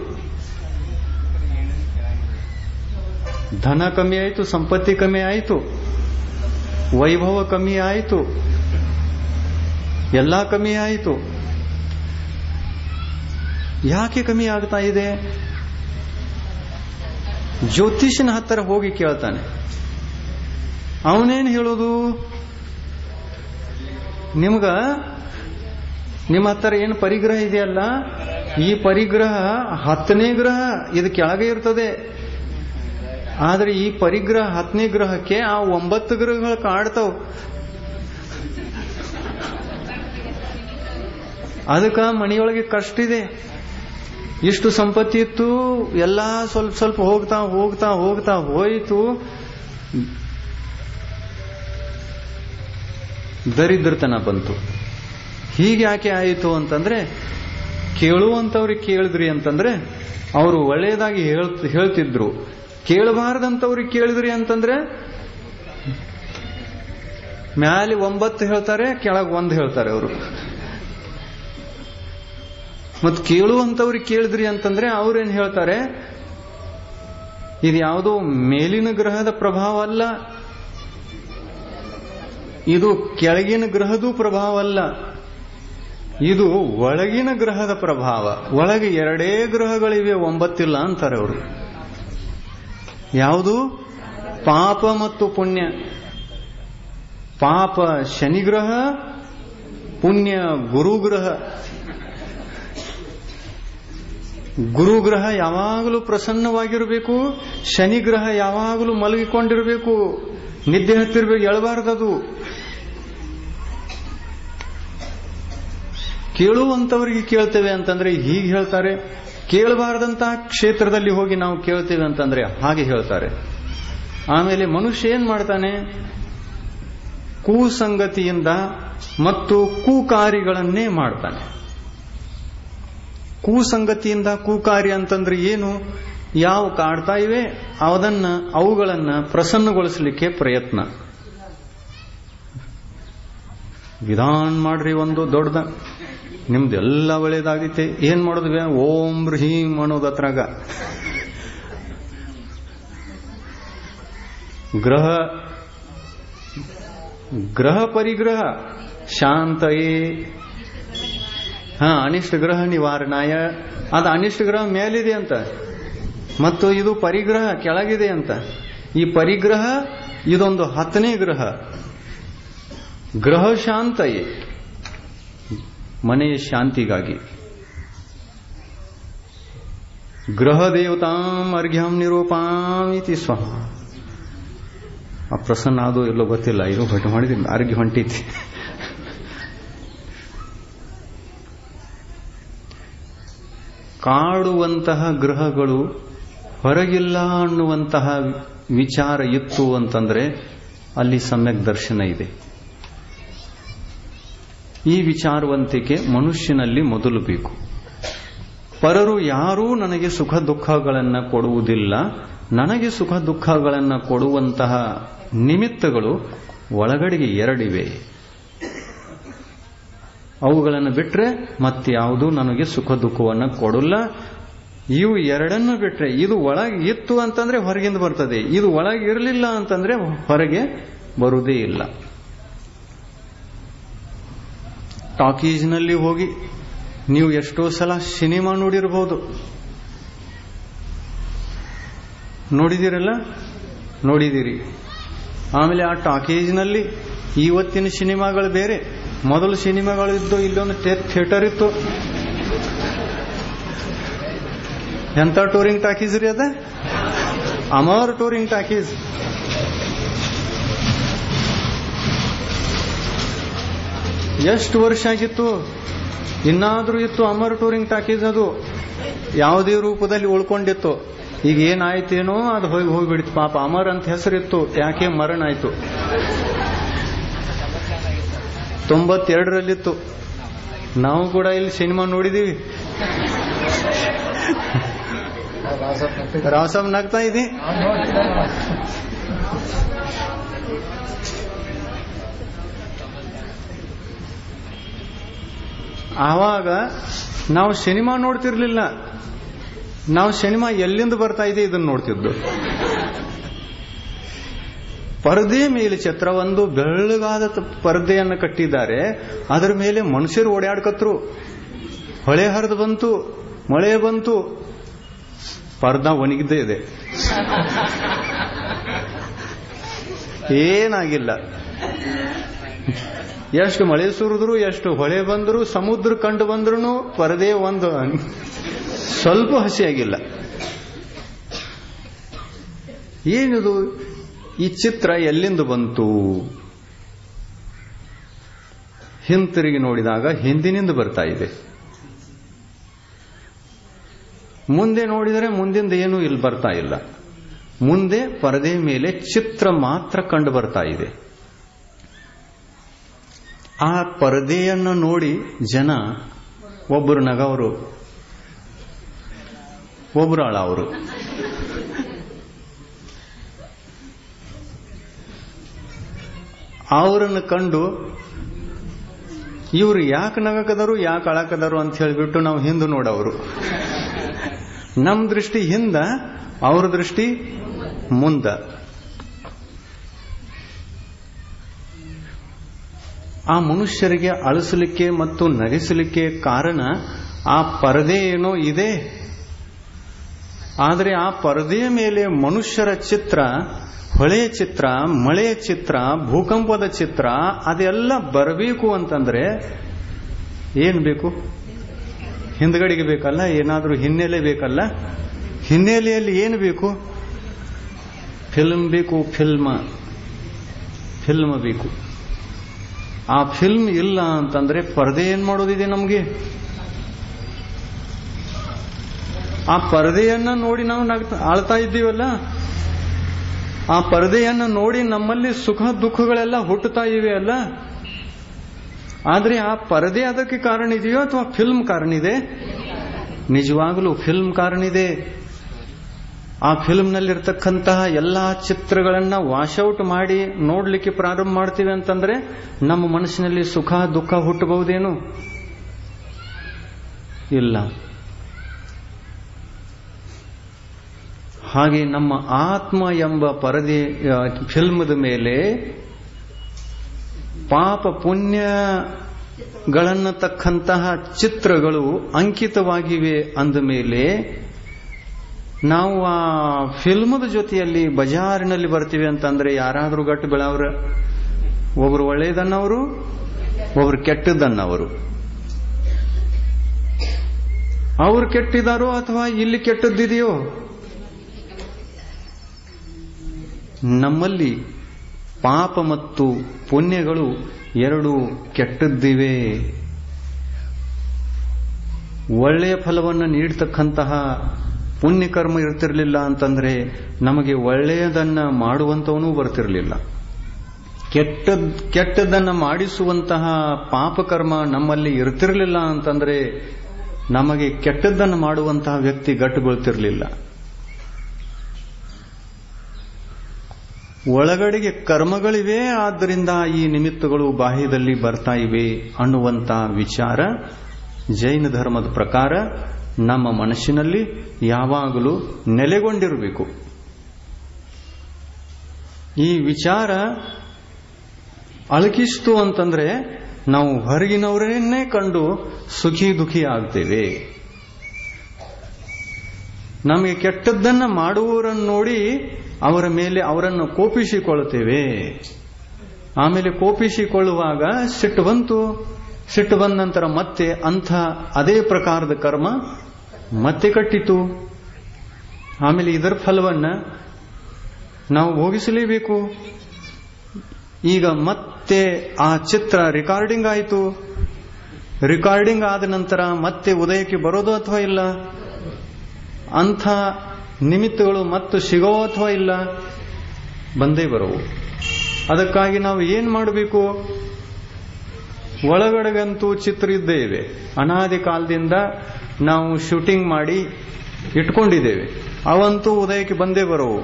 ಧನ ಕಮ್ಮಿ ಆಯಿತು ಸಂಪತ್ತಿ ಕಮ್ಮಿ ಆಯಿತು ವೈಭವ ಕಮ್ಮಿ ಆಯಿತು ಎಲ್ಲ ಕಮ್ಮಿ ಆಯಿತು ಯಾಕೆ ಕಮ್ಮಿ ಆಗ್ತಾ ಇದೆ ಜ್ಯೋತಿಷನ ಹತ್ತಿರ ಹೋಗಿ ಕೇಳ್ತಾನೆ ಅವನೇನು ಹೇಳೋದು ನಿಮ್ಗ ನಿಮ್ಮ ಹತ್ತಿರ ಏನು ಪರಿಗ್ರಹ ಇದೆಯಲ್ಲ ಈ ಪರಿಗ್ರಹ ಹತ್ತನೇ ಗ್ರಹ ಇದು ಕೆಳಗೆ ಇರ್ತದೆ ಆದ್ರೆ ಈ ಪರಿಗ್ರಹ ಹತ್ತನೇ ಗ್ರಹಕ್ಕೆ ಆ ಒಂಬತ್ತು ಗ್ರಹಗಳು ಕಾಡ್ತಾವ್ ಅದಕ್ಕ ಮನೆಯೊಳಗೆ ಕಷ್ಟ ಇದೆ ಇಷ್ಟು ಸಂಪತ್ತಿ ಇತ್ತು ಎಲ್ಲ ಸ್ವಲ್ಪ ಸ್ವಲ್ಪ ಹೋಗ್ತಾ ಹೋಗ್ತಾ ಹೋಗ್ತಾ ಹೋಯಿತು ದರಿದ್ರತನ ಬಂತು ಹೀಗೆ ಯಾಕೆ ಆಯಿತು ಅಂತಂದ್ರೆ ಕೇಳುವಂತವ್ರಿಗೆ ಕೇಳಿದ್ರಿ ಅಂತಂದ್ರೆ ಅವರು ಒಳ್ಳೆಯದಾಗಿ ಹೇಳ್ತಿದ್ರು ಕೇಳಬಾರ್ದಂತವ್ರಿಗೆ ಕೇಳಿದ್ರಿ ಅಂತಂದ್ರೆ ಮ್ಯಾಲೆ ಒಂಬತ್ತು ಹೇಳ್ತಾರೆ ಕೆಳಗೆ ಒಂದು ಹೇಳ್ತಾರೆ ಅವರು ಮತ್ ಕೇಳುವಂತವ್ರಿಗೆ ಕೇಳಿದ್ರಿ ಅಂತಂದ್ರೆ ಅವ್ರೇನ್ ಹೇಳ್ತಾರೆ ಇದು ಯಾವುದೋ ಮೇಲಿನ ಗ್ರಹದ ಪ್ರಭಾವ ಅಲ್ಲ ಇದು ಕೆಳಗಿನ ಗ್ರಹದ ಪ್ರಭಾವ ಅಲ್ಲ ಇದು ಒಳಗಿನ ಗ್ರಹದ ಪ್ರಭಾವ ಒಳಗೆ ಎರಡೇ ಗ್ರಹಗಳಿವೆ ಒಂಬತ್ತಿಲ್ಲ ಅಂತಾರೆ ಅವರು ಯಾವುದು ಪಾಪ ಮತ್ತು ಪುಣ್ಯ ಪಾಪ ಶನಿಗ್ರಹ ಪುಣ್ಯ ಗುರುಗ್ರಹ ಗುರುಗ್ರಹ ಯಾವಾಗಲೂ ಪ್ರಸನ್ನವಾಗಿರಬೇಕು ಶನಿಗ್ರಹ ಯಾವಾಗಲೂ ಮಲಗಿಕೊಂಡಿರಬೇಕು ನಿದ್ದೆ ಹತ್ತಿರ್ಬೇಕು ಎಳಬಾರ್ದದು ಕೇಳುವಂತವರಿಗೆ ಕೇಳ್ತೇವೆ ಅಂತಂದ್ರೆ ಹೀಗೆ ಹೇಳ್ತಾರೆ ಕೇಳಬಾರದಂತಹ ಕ್ಷೇತ್ರದಲ್ಲಿ ಹೋಗಿ ನಾವು ಕೇಳ್ತೇವೆ ಅಂತಂದ್ರೆ ಹಾಗೆ ಹೇಳ್ತಾರೆ ಆಮೇಲೆ ಮನುಷ್ಯ ಏನ್ ಮಾಡ್ತಾನೆ ಕೂಸಂಗತಿಯಿಂದ ಮತ್ತು ಕೂಕಾರಿಗಳನ್ನೇ ಮಾಡ್ತಾನೆ ಕೂಸಂಗತಿಯಿಂದ ಕೂಕಾರಿ ಅಂತಂದ್ರೆ ಏನು ಯಾವ ಕಾಡ್ತಾ ಇವೆ ಅದನ್ನ ಅವುಗಳನ್ನ ಪ್ರಸನ್ನಗೊಳಿಸಲಿಕ್ಕೆ ಪ್ರಯತ್ನ ವಿಧಾನ ಮಾಡ್ರಿ ಒಂದು ದೊಡ್ಡದ ನಿಮ್ದೆಲ್ಲ ಒಳ್ಳೇದಾಗೈತೆ ಏನ್ ಮಾಡಿದ್ವಿ ಓಂ ಹ್ರೀಂ ಅನ್ನೋದತ್ರಾಗ ಗ್ರಹ ಗ್ರಹ ಪರಿಗ್ರಹ ಶಾಂತಯೇ ಹಾ ಅನಿಷ್ಟ ಗ್ರಹ ನಿವಾರಣಾಯ ಅದು ಅನಿಷ್ಟ ಗ್ರಹ ಮೇಲಿದೆ ಅಂತ ಮತ್ತು ಇದು ಪರಿಗ್ರಹ ಕೆಳಗಿದೆ ಅಂತ ಈ ಪರಿಗ್ರಹ ಇದೊಂದು ಹತ್ತನೇ ಗ್ರಹ ಗ್ರಹ ಶಾಂತಯೇ ಮನೆಯ ಶಾಂತಿಗಾಗಿ ಗ್ರಹ ದೇವತಾಂ ಅರ್ಘ್ಯಂ ನಿರೂಪಾಂ ಇತಿ ಸ್ವಹ ಆ ಪ್ರಸನ್ನ ಅದು ಎಲ್ಲೋ ಗೊತ್ತಿಲ್ಲ ಇದು ಹೊಟ್ಟೆ ಮಾಡಿದ್ದೀನಿ ಅರ್ಘ್ಯ ಹೊಂಟೈತಿ ಕಾಡುವಂತಹ ಗ್ರಹಗಳು ಹೊರಗಿಲ್ಲ ಅನ್ನುವಂತಹ ವಿಚಾರ ಇತ್ತು ಅಂತಂದ್ರೆ ಅಲ್ಲಿ ಸಮ್ಯಕ್ ದರ್ಶನ ಇದೆ ಈ ವಿಚಾರವಂತಿಕೆ ಮನುಷ್ಯನಲ್ಲಿ ಮೊದಲು ಬೇಕು ಪರರು ಯಾರೂ ನನಗೆ ಸುಖ ದುಃಖಗಳನ್ನು ಕೊಡುವುದಿಲ್ಲ ನನಗೆ ಸುಖ ದುಃಖಗಳನ್ನು ಕೊಡುವಂತಹ ನಿಮಿತ್ತಗಳು ಒಳಗಡೆಗೆ ಎರಡಿವೆ ಅವುಗಳನ್ನು ಬಿಟ್ರೆ ಮತ್ಯಾವುದೂ ನನಗೆ ಸುಖ ದುಃಖವನ್ನು ಕೊಡಲ್ಲ ಇವು ಎರಡನ್ನು ಬಿಟ್ರೆ ಇದು ಒಳಗೆ ಇತ್ತು ಅಂತಂದ್ರೆ ಹೊರಗಿಂದ ಬರ್ತದೆ ಇದು ಒಳಗೆ ಇರಲಿಲ್ಲ ಅಂತಂದ್ರೆ ಹೊರಗೆ ಬರುವುದೇ ಇಲ್ಲ ಟಾಕೀಸ್ನಲ್ಲಿ ಹೋಗಿ ನೀವು ಎಷ್ಟೋ ಸಲ ಸಿನಿಮಾ ನೋಡಿರಬಹುದು ನೋಡಿದಿರಲ್ಲ ನೋಡಿದಿರಿ ಆಮೇಲೆ ಆ ಟಾಕೀಸ್ನಲ್ಲಿ ಇವತ್ತಿನ ಸಿನಿಮಾಗಳು ಬೇರೆ ಮೊದಲು ಸಿನಿಮಾಗಳು ಇದ್ದು ಇಲ್ಲೊಂದು ಥಿಯೇಟರ್ ಇತ್ತು ಎಂತ ಟೂರಿಂಗ್ ಟಾಕೀಸ್ ರೀ ಅದ ಅಮರ್ ಟೂರಿಂಗ್ ಟಾಕೀಸ್ ಎಷ್ಟು ವರ್ಷ ಆಗಿತ್ತು ಇನ್ನಾದ್ರೂ ಇತ್ತು ಅಮರ್ ಟೂರಿಂಗ್ ಟಾಕೀಸ್ ಅದು ಯಾವುದೇ ರೂಪದಲ್ಲಿ ಉಳ್ಕೊಂಡಿತ್ತು ಈಗ ಏನಾಯ್ತೇನೋ ಅದು ಹೋಗಿ ಹೋಗ್ಬಿಡ್ತು ಪಾಪ ಅಮರ್ ಅಂತ ಹೆಸರಿತ್ತು ಯಾಕೆ ಮರಣ ಆಯ್ತು ತೊಂಬತ್ತೆರಡರಲ್ಲಿತ್ತು ನಾವು ಕೂಡ ಇಲ್ಲಿ ಸಿನಿಮಾ ನೋಡಿದೀವಿ ರಾಸಮ್ ನಗ್ತಾ ಇದೆ ಆವಾಗ ನಾವು ಸಿನಿಮಾ ನೋಡ್ತಿರ್ಲಿಲ್ಲ ನಾವು ಸಿನಿಮಾ ಎಲ್ಲಿಂದ ಬರ್ತಾ ಇದೆ ಇದನ್ನ ನೋಡ್ತಿದ್ದು ಪರದೆ ಮೇಲೆ ಛತ್ರವೊಂದು ಬೆಳ್ಳಗಾದ ಪರದೆಯನ್ನು ಕಟ್ಟಿದ್ದಾರೆ ಅದರ ಮೇಲೆ ಮನುಷ್ಯರು ಓಡಾಡ್ಕತ್ರು ಹೊಳೆ ಹರಿದು ಬಂತು ಮಳೆ ಬಂತು ಪರ್ದ ಒಣಗಿದ್ದೇ ಇದೆ ಏನಾಗಿಲ್ಲ ಎಷ್ಟು ಮಳೆ ಸುರಿದ್ರು ಎಷ್ಟು ಹೊಳೆ ಬಂದ್ರು ಸಮುದ್ರ ಕಂಡು ಬಂದ್ರು ಪರದೆ ಒಂದು ಸ್ವಲ್ಪ ಹಸಿಯಾಗಿಲ್ಲ ಏನಿದು ಈ ಚಿತ್ರ ಎಲ್ಲಿಂದ ಬಂತು ಹಿಂತಿರುಗಿ ನೋಡಿದಾಗ ಹಿಂದಿನಿಂದ ಬರ್ತಾ ಇದೆ ಮುಂದೆ ನೋಡಿದರೆ ಮುಂದಿಂದ ಏನೂ ಇಲ್ಲಿ ಬರ್ತಾ ಇಲ್ಲ ಮುಂದೆ ಪರದೆ ಮೇಲೆ ಚಿತ್ರ ಮಾತ್ರ ಕಂಡು ಬರ್ತಾ ಇದೆ ಆ ಪರದೆಯನ್ನು ನೋಡಿ ಜನ ಒಬ್ಬರು ನಗವರು ಒಬ್ಬರು ಅಳವರು ಅವರನ್ನು ಕಂಡು ಇವರು ಯಾಕೆ ನಗಕದರು ಯಾಕೆ ಅಳಕದರು ಅಂತ ಹೇಳಿಬಿಟ್ಟು ನಾವು ಹಿಂದೆ ನೋಡವರು ನಮ್ಮ ದೃಷ್ಟಿ ಹಿಂದ ಅವ್ರ ದೃಷ್ಟಿ ಮುಂದ ಆ ಮನುಷ್ಯರಿಗೆ ಅಳಿಸಲಿಕ್ಕೆ ಮತ್ತು ನಗಿಸಲಿಕ್ಕೆ ಕಾರಣ ಆ ಪರದೆ ಏನೋ ಇದೆ ಆದರೆ ಆ ಪರದೆಯ ಮೇಲೆ ಮನುಷ್ಯರ ಚಿತ್ರ ಹೊಳೆಯ ಚಿತ್ರ ಮಳೆಯ ಚಿತ್ರ ಭೂಕಂಪದ ಚಿತ್ರ ಅದೆಲ್ಲ ಬರಬೇಕು ಅಂತಂದ್ರೆ ಏನ್ ಬೇಕು ಹಿಂದ್ಗಡೆಗೆ ಬೇಕಲ್ಲ ಏನಾದರೂ ಹಿನ್ನೆಲೆ ಬೇಕಲ್ಲ ಹಿನ್ನೆಲೆಯಲ್ಲಿ ಏನು ಬೇಕು ಫಿಲ್ಮ್ ಬೇಕು ಫಿಲ್ಮ್ ಫಿಲ್ಮ್ ಬೇಕು ಆ ಫಿಲ್ಮ್ ಇಲ್ಲ ಅಂತಂದ್ರೆ ಪರದೆ ಏನ್ ಮಾಡೋದಿದೆ ನಮಗೆ ಆ ಪರದೆಯನ್ನ ನೋಡಿ ನಾವು ನಗ್ತಾ ಆಳ್ತಾ ಇದ್ದೀವಲ್ಲ ಆ ಪರದೆಯನ್ನ ನೋಡಿ ನಮ್ಮಲ್ಲಿ ಸುಖ ದುಃಖಗಳೆಲ್ಲ ಹುಟ್ಟುತ್ತಾ ಇವೆ ಅಲ್ಲ ಆದ್ರೆ ಆ ಪರದೆ ಅದಕ್ಕೆ ಕಾರಣ ಇದೆಯೋ ಅಥವಾ ಫಿಲ್ಮ್ ಕಾರಣ ಇದೆ ನಿಜವಾಗಲೂ ಫಿಲ್ಮ್ ಕಾರಣ ಇದೆ ಆ ಫಿಲ್ಮ್ನಲ್ಲಿರ್ತಕ್ಕಂತಹ ಎಲ್ಲಾ ಚಿತ್ರಗಳನ್ನ ವಾಶೌಟ್ ಮಾಡಿ ನೋಡ್ಲಿಕ್ಕೆ ಪ್ರಾರಂಭ ಮಾಡ್ತೀವಿ ಅಂತಂದ್ರೆ ನಮ್ಮ ಮನಸ್ಸಿನಲ್ಲಿ ಸುಖ ದುಃಖ ಹುಟ್ಟಬಹುದೇನು ಇಲ್ಲ ಹಾಗೆ ನಮ್ಮ ಆತ್ಮ ಎಂಬ ಪರದೆ ಫಿಲ್ಮದ ಮೇಲೆ ಪಾಪ ಪುಣ್ಯಗಳನ್ನು ತಕ್ಕಂತಹ ಚಿತ್ರಗಳು ಅಂಕಿತವಾಗಿವೆ ಅಂದ ಮೇಲೆ ನಾವು ಆ ಫಿಲ್ಮದ ಜೊತೆಯಲ್ಲಿ ಬಜಾರಿನಲ್ಲಿ ಬರ್ತೀವಿ ಅಂತಂದ್ರೆ ಯಾರಾದರೂ ಗಟ್ಟು ಬೆಳವ್ರ ಒಬ್ರು ಒಳ್ಳೆಯದನ್ನವರು ಒಬ್ರು ಕೆಟ್ಟದ್ದನ್ನವರು ಅವ್ರು ಕೆಟ್ಟಿದಾರೋ ಅಥವಾ ಇಲ್ಲಿ ಕೆಟ್ಟದ್ದಿದೆಯೋ ನಮ್ಮಲ್ಲಿ ಪಾಪ ಮತ್ತು ಪುಣ್ಯಗಳು ಎರಡು ಕೆಟ್ಟದ್ದಿವೆ ಒಳ್ಳೆಯ ಫಲವನ್ನು ನೀಡತಕ್ಕಂತಹ ಪುಣ್ಯಕರ್ಮ ಇರ್ತಿರ್ಲಿಲ್ಲ ಅಂತಂದ್ರೆ ನಮಗೆ ಒಳ್ಳೆಯದನ್ನ ಮಾಡುವಂತವನೂ ಬರ್ತಿರ್ಲಿಲ್ಲ ಕೆಟ್ಟ ಕೆಟ್ಟದನ್ನ ಮಾಡಿಸುವಂತಹ ಪಾಪಕರ್ಮ ನಮ್ಮಲ್ಲಿ ಇರ್ತಿರ್ಲಿಲ್ಲ ಅಂತಂದ್ರೆ ನಮಗೆ ಕೆಟ್ಟದ್ದನ್ನು ಮಾಡುವಂತಹ ವ್ಯಕ್ತಿ ಗಟ್ಟುಗೊಳ್ತಿರ್ಲಿಲ್ಲ ಒಳಗಡೆಗೆ ಕರ್ಮಗಳಿವೆ ಆದ್ದರಿಂದ ಈ ನಿಮಿತ್ತಗಳು ಬಾಹ್ಯದಲ್ಲಿ ಬರ್ತಾ ಇವೆ ಅನ್ನುವಂತ ವಿಚಾರ ಜೈನ ಧರ್ಮದ ಪ್ರಕಾರ ನಮ್ಮ ಮನಸ್ಸಿನಲ್ಲಿ ಯಾವಾಗಲೂ ನೆಲೆಗೊಂಡಿರಬೇಕು ಈ ವಿಚಾರ ಅಳಕಿಸ್ತು ಅಂತಂದ್ರೆ ನಾವು ಹೊರಗಿನವರನ್ನೇ ಕಂಡು ಸುಖಿ ದುಃಖಿ ಆಗ್ತೇವೆ ನಮಗೆ ಕೆಟ್ಟದ್ದನ್ನ ಮಾಡುವವರನ್ನು ನೋಡಿ ಅವರ ಮೇಲೆ ಅವರನ್ನು ಕೋಪಿಸಿಕೊಳ್ಳುತ್ತೇವೆ ಆಮೇಲೆ ಕೋಪಿಸಿಕೊಳ್ಳುವಾಗ ಸಿಟ್ಟು ಬಂತು ಸಿಟ್ಟು ಬಂದ ನಂತರ ಮತ್ತೆ ಅಂಥ ಅದೇ ಪ್ರಕಾರದ ಕರ್ಮ ಮತ್ತೆ ಕಟ್ಟಿತು ಆಮೇಲೆ ಇದರ ಫಲವನ್ನ ನಾವು ಭೋಗಿಸಲೇಬೇಕು ಈಗ ಮತ್ತೆ ಆ ಚಿತ್ರ ರಿಕಾರ್ಡಿಂಗ್ ಆಯಿತು ರಿಕಾರ್ಡಿಂಗ್ ಆದ ನಂತರ ಮತ್ತೆ ಉದಯಕ್ಕೆ ಬರೋದು ಅಥವಾ ಇಲ್ಲ ಅಂಥ ನಿಮಿತ್ತಗಳು ಮತ್ತು ಸಿಗೋ ಅಥವಾ ಇಲ್ಲ ಬಂದೇ ಬರವು ಅದಕ್ಕಾಗಿ ನಾವು ಏನ್ ಮಾಡಬೇಕು ಒಳಗಡೆಗಂತೂ ಚಿತ್ರ ಇದ್ದೇ ಇವೆ ಅನಾದಿ ಕಾಲದಿಂದ ನಾವು ಶೂಟಿಂಗ್ ಮಾಡಿ ಇಟ್ಕೊಂಡಿದ್ದೇವೆ ಅವಂತೂ ಉದಯಕ್ಕೆ ಬಂದೇ ಬರವು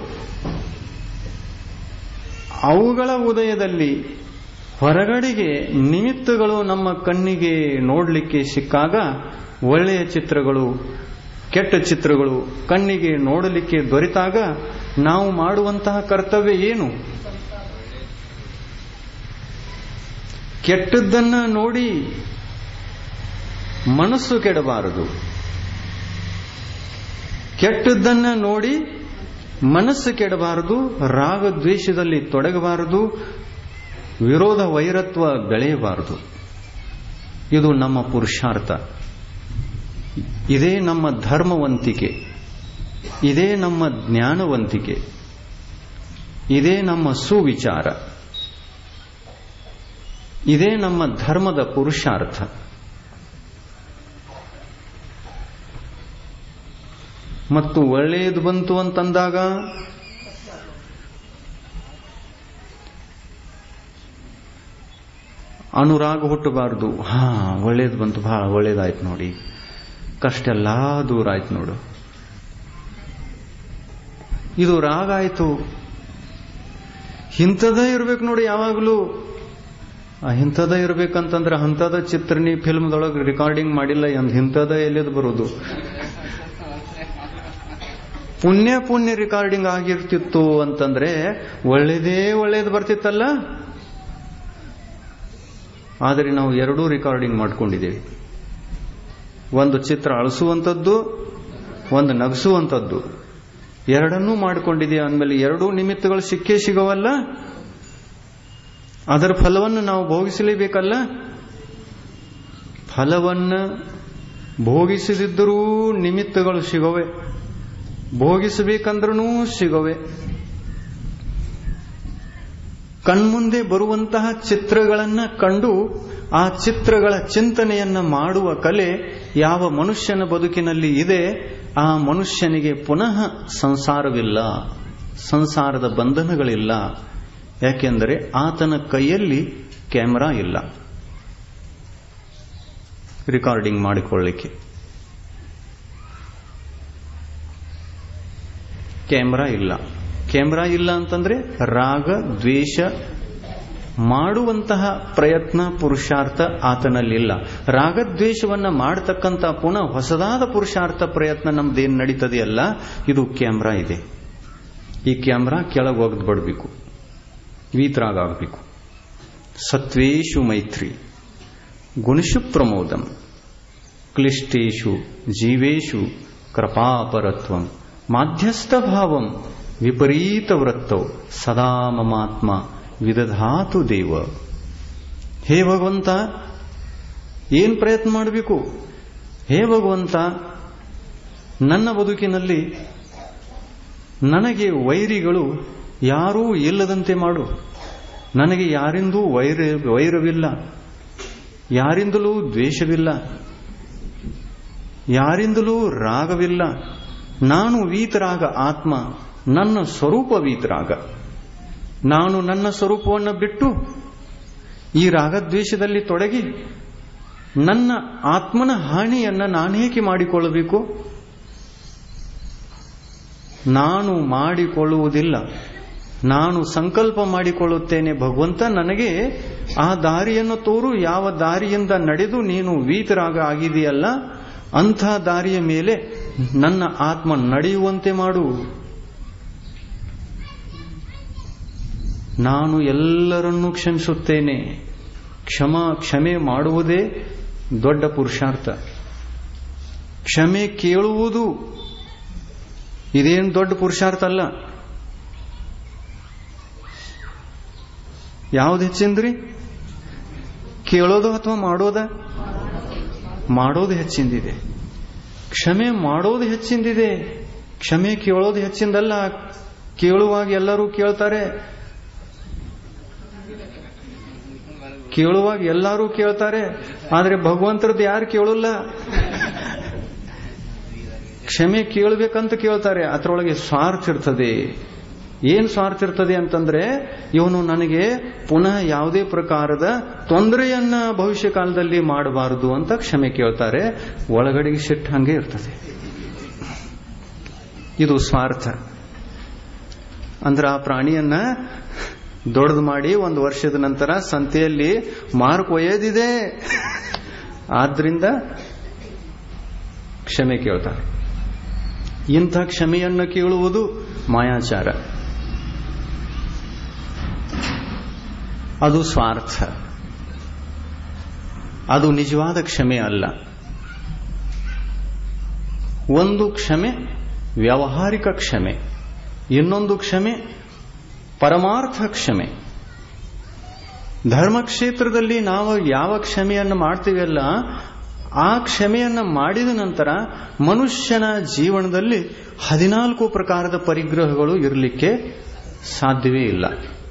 ಅವುಗಳ ಉದಯದಲ್ಲಿ ಹೊರಗಡೆಗೆ ನಿಮಿತ್ತಗಳು ನಮ್ಮ ಕಣ್ಣಿಗೆ ನೋಡಲಿಕ್ಕೆ ಸಿಕ್ಕಾಗ ಒಳ್ಳೆಯ ಚಿತ್ರಗಳು ಕೆಟ್ಟ ಚಿತ್ರಗಳು ಕಣ್ಣಿಗೆ ನೋಡಲಿಕ್ಕೆ ದೊರೆತಾಗ ನಾವು ಮಾಡುವಂತಹ ಕರ್ತವ್ಯ ಏನು ಕೆಟ್ಟದ್ದನ್ನ ನೋಡಿ ಮನಸ್ಸು ಕೆಡಬಾರದು ಕೆಟ್ಟದ್ದನ್ನ ನೋಡಿ ಮನಸ್ಸು ಕೆಡಬಾರದು ರಾಗ ದ್ವೇಷದಲ್ಲಿ ತೊಡಗಬಾರದು ವಿರೋಧ ವೈರತ್ವ ಬೆಳೆಯಬಾರದು ಇದು ನಮ್ಮ ಪುರುಷಾರ್ಥ ಇದೇ ನಮ್ಮ ಧರ್ಮವಂತಿಕೆ ಇದೇ ನಮ್ಮ ಜ್ಞಾನವಂತಿಕೆ ಇದೇ ನಮ್ಮ ಸುವಿಚಾರ ಇದೇ ನಮ್ಮ ಧರ್ಮದ ಪುರುಷಾರ್ಥ ಮತ್ತು ಒಳ್ಳೆಯದು ಬಂತು ಅಂತಂದಾಗ ಅನುರಾಗ ಹುಟ್ಟಬಾರದು ಹಾ ಒಳ್ಳೇದು ಬಂತು ಬಹಳ ಒಳ್ಳೇದಾಯ್ತು ನೋಡಿ ಕಷ್ಟ ಎಲ್ಲ ದೂರ ಆಯ್ತು ನೋಡು ಇದು ರಾಗ ಆಯ್ತು ಇಂಥದೇ ಇರ್ಬೇಕು ನೋಡಿ ಯಾವಾಗಲೂ ಇಂಥದ ಇರ್ಬೇಕಂತಂದ್ರೆ ಅಂಥದ ಚಿತ್ರನಿ ಫಿಲ್ಮ್ದೊಳಗೆ ರೆಕಾರ್ಡಿಂಗ್ ಮಾಡಿಲ್ಲ ಇಂಥದ ಎಲ್ಲಿದ್ ಬರೋದು ಪುಣ್ಯ ಪುಣ್ಯ ರೆಕಾರ್ಡಿಂಗ್ ಆಗಿರ್ತಿತ್ತು ಅಂತಂದ್ರೆ ಒಳ್ಳೇದೇ ಒಳ್ಳೇದು ಬರ್ತಿತ್ತಲ್ಲ ಆದರೆ ನಾವು ಎರಡೂ ರೆಕಾರ್ಡಿಂಗ್ ಮಾಡ್ಕೊಂಡಿದ್ದೇವೆ ಒಂದು ಚಿತ್ರ ಅಳಿಸುವಂಥದ್ದು ಒಂದು ನಗಿಸುವಂಥದ್ದು ಎರಡನ್ನೂ ಮಾಡಿಕೊಂಡಿದೆಯಾ ಅಂದಮೇಲೆ ಎರಡೂ ನಿಮಿತ್ತಗಳು ಸಿಕ್ಕೇ ಸಿಗವಲ್ಲ ಅದರ ಫಲವನ್ನು ನಾವು ಭೋಗಿಸಲೇಬೇಕಲ್ಲ ಫಲವನ್ನು ಭೋಗಿಸದಿದ್ದರೂ ನಿಮಿತ್ತಗಳು ಸಿಗವೆ ಭೋಗಿಸಬೇಕಂದ್ರೂ ಸಿಗವೆ ಕಣ್ಮುಂದೆ ಬರುವಂತಹ ಚಿತ್ರಗಳನ್ನ ಕಂಡು ಆ ಚಿತ್ರಗಳ ಚಿಂತನೆಯನ್ನ ಮಾಡುವ ಕಲೆ ಯಾವ ಮನುಷ್ಯನ ಬದುಕಿನಲ್ಲಿ ಇದೆ ಆ ಮನುಷ್ಯನಿಗೆ ಪುನಃ ಸಂಸಾರವಿಲ್ಲ ಸಂಸಾರದ ಬಂಧನಗಳಿಲ್ಲ ಯಾಕೆಂದರೆ ಆತನ ಕೈಯಲ್ಲಿ ಕ್ಯಾಮೆರಾ ಇಲ್ಲ ರೆಕಾರ್ಡಿಂಗ್ ಮಾಡಿಕೊಳ್ಳಿಕ್ಕೆ ಕ್ಯಾಮ್ರಾ ಇಲ್ಲ ಕ್ಯಾಮ್ರಾ ಇಲ್ಲ ಅಂತಂದ್ರೆ ರಾಗ ದ್ವೇಷ ಮಾಡುವಂತಹ ಪ್ರಯತ್ನ ಪುರುಷಾರ್ಥ ಆತನಲ್ಲಿಲ್ಲ ರಾಗದ್ವೇಷವನ್ನ ಮಾಡತಕ್ಕಂತ ಪುನಃ ಹೊಸದಾದ ಪುರುಷಾರ್ಥ ಪ್ರಯತ್ನ ನಮ್ದೇನು ನಡೀತದೆಯಲ್ಲ ಇದು ಕ್ಯಾಮ್ರಾ ಇದೆ ಈ ಕ್ಯಾಮ್ರಾ ಕೆಳಗೆ ಒಗೆದು ಬಿಡಬೇಕು ವೀತರಾಗ ಆಗಬೇಕು ಸತ್ವೇಶು ಮೈತ್ರಿ ಗುಣಶು ಪ್ರಮೋದಂ ಕ್ಲಿಷ್ಟೇಶು ಜೀವೇಶು ಕೃಪಾಪರತ್ವಂ ಮಾಧ್ಯಸ್ಥ ಭಾವಂ ವಿಪರೀತ ವೃತ್ತೌ ಸದಾ ಮಮಾತ್ಮ ವಿದಧಾತು ದೇವ ಹೇ ಭಗವಂತ ಏನ್ ಪ್ರಯತ್ನ ಮಾಡಬೇಕು ಹೇ ಭಗವಂತ ನನ್ನ ಬದುಕಿನಲ್ಲಿ ನನಗೆ ವೈರಿಗಳು ಯಾರೂ ಇಲ್ಲದಂತೆ ಮಾಡು ನನಗೆ ಯಾರಿಂದೂ ವೈರ ವೈರವಿಲ್ಲ ಯಾರಿಂದಲೂ ದ್ವೇಷವಿಲ್ಲ ಯಾರಿಂದಲೂ ರಾಗವಿಲ್ಲ ನಾನು ವೀತರಾಗ ಆತ್ಮ ನನ್ನ ಸ್ವರೂಪ ವೀತರಾಗ ನಾನು ನನ್ನ ಸ್ವರೂಪವನ್ನು ಬಿಟ್ಟು ಈ ರಾಗದ್ವೇಷದಲ್ಲಿ ತೊಡಗಿ ನನ್ನ ಆತ್ಮನ ಹಾನಿಯನ್ನ ನಾನೇಕೆ ಮಾಡಿಕೊಳ್ಳಬೇಕು ನಾನು ಮಾಡಿಕೊಳ್ಳುವುದಿಲ್ಲ ನಾನು ಸಂಕಲ್ಪ ಮಾಡಿಕೊಳ್ಳುತ್ತೇನೆ ಭಗವಂತ ನನಗೆ ಆ ದಾರಿಯನ್ನು ತೋರು ಯಾವ ದಾರಿಯಿಂದ ನಡೆದು ನೀನು ವೀತರಾಗ ಆಗಿದೆಯಲ್ಲ ಅಂಥ ದಾರಿಯ ಮೇಲೆ ನನ್ನ ಆತ್ಮ ನಡೆಯುವಂತೆ ಮಾಡು ನಾನು ಎಲ್ಲರನ್ನೂ ಕ್ಷಮಿಸುತ್ತೇನೆ ಕ್ಷಮ ಕ್ಷಮೆ ಮಾಡುವುದೇ ದೊಡ್ಡ ಪುರುಷಾರ್ಥ ಕ್ಷಮೆ ಕೇಳುವುದು ಇದೇನು ದೊಡ್ಡ ಪುರುಷಾರ್ಥ ಅಲ್ಲ ಯಾವ್ದು ಹೆಚ್ಚಿಂದ್ರಿ ಕೇಳೋದು ಅಥವಾ ಮಾಡೋದ ಮಾಡೋದು ಹೆಚ್ಚಿಂದಿದೆ ಕ್ಷಮೆ ಮಾಡೋದು ಹೆಚ್ಚಿಂದಿದೆ ಕ್ಷಮೆ ಕೇಳೋದು ಹೆಚ್ಚಿಂದಲ್ಲ ಕೇಳುವಾಗ ಎಲ್ಲರೂ ಕೇಳ್ತಾರೆ ಕೇಳುವಾಗ ಎಲ್ಲರೂ ಕೇಳ್ತಾರೆ ಆದ್ರೆ ಭಗವಂತರದ್ದು ಯಾರು ಕೇಳಲ್ಲ ಕ್ಷಮೆ ಕೇಳಬೇಕಂತ ಕೇಳ್ತಾರೆ ಅದರೊಳಗೆ ಸ್ವಾರ್ಥ ಇರ್ತದೆ ಏನ್ ಸ್ವಾರ್ಥ ಇರ್ತದೆ ಅಂತಂದ್ರೆ ಇವನು ನನಗೆ ಪುನಃ ಯಾವುದೇ ಪ್ರಕಾರದ ತೊಂದರೆಯನ್ನ ಭವಿಷ್ಯ ಕಾಲದಲ್ಲಿ ಮಾಡಬಾರದು ಅಂತ ಕ್ಷಮೆ ಕೇಳ್ತಾರೆ ಒಳಗಡೆಗೆ ಸಿಟ್ಟು ಹಂಗೆ ಇರ್ತದೆ ಇದು ಸ್ವಾರ್ಥ ಅಂದ್ರೆ ಆ ಪ್ರಾಣಿಯನ್ನ ದೊಡ್ಡದು ಮಾಡಿ ಒಂದು ವರ್ಷದ ನಂತರ ಸಂತೆಯಲ್ಲಿ ಮಾರ್ಕ್ ಒಯ್ಯದಿದೆ ಆದ್ರಿಂದ ಕ್ಷಮೆ ಕೇಳ್ತಾರೆ ಇಂಥ ಕ್ಷಮೆಯನ್ನು ಕೇಳುವುದು ಮಾಯಾಚಾರ ಅದು ಸ್ವಾರ್ಥ ಅದು ನಿಜವಾದ ಕ್ಷಮೆ ಅಲ್ಲ ಒಂದು ಕ್ಷಮೆ ವ್ಯಾವಹಾರಿಕ ಕ್ಷಮೆ ಇನ್ನೊಂದು ಕ್ಷಮೆ ಪರಮಾರ್ಥ ಕ್ಷಮೆ ಧರ್ಮಕ್ಷೇತ್ರದಲ್ಲಿ ನಾವು ಯಾವ ಕ್ಷಮೆಯನ್ನು ಮಾಡ್ತೀವಲ್ಲ ಆ ಕ್ಷಮೆಯನ್ನ ಮಾಡಿದ ನಂತರ ಮನುಷ್ಯನ ಜೀವನದಲ್ಲಿ ಹದಿನಾಲ್ಕು ಪ್ರಕಾರದ ಪರಿಗ್ರಹಗಳು ಇರಲಿಕ್ಕೆ ಸಾಧ್ಯವೇ ಇಲ್ಲ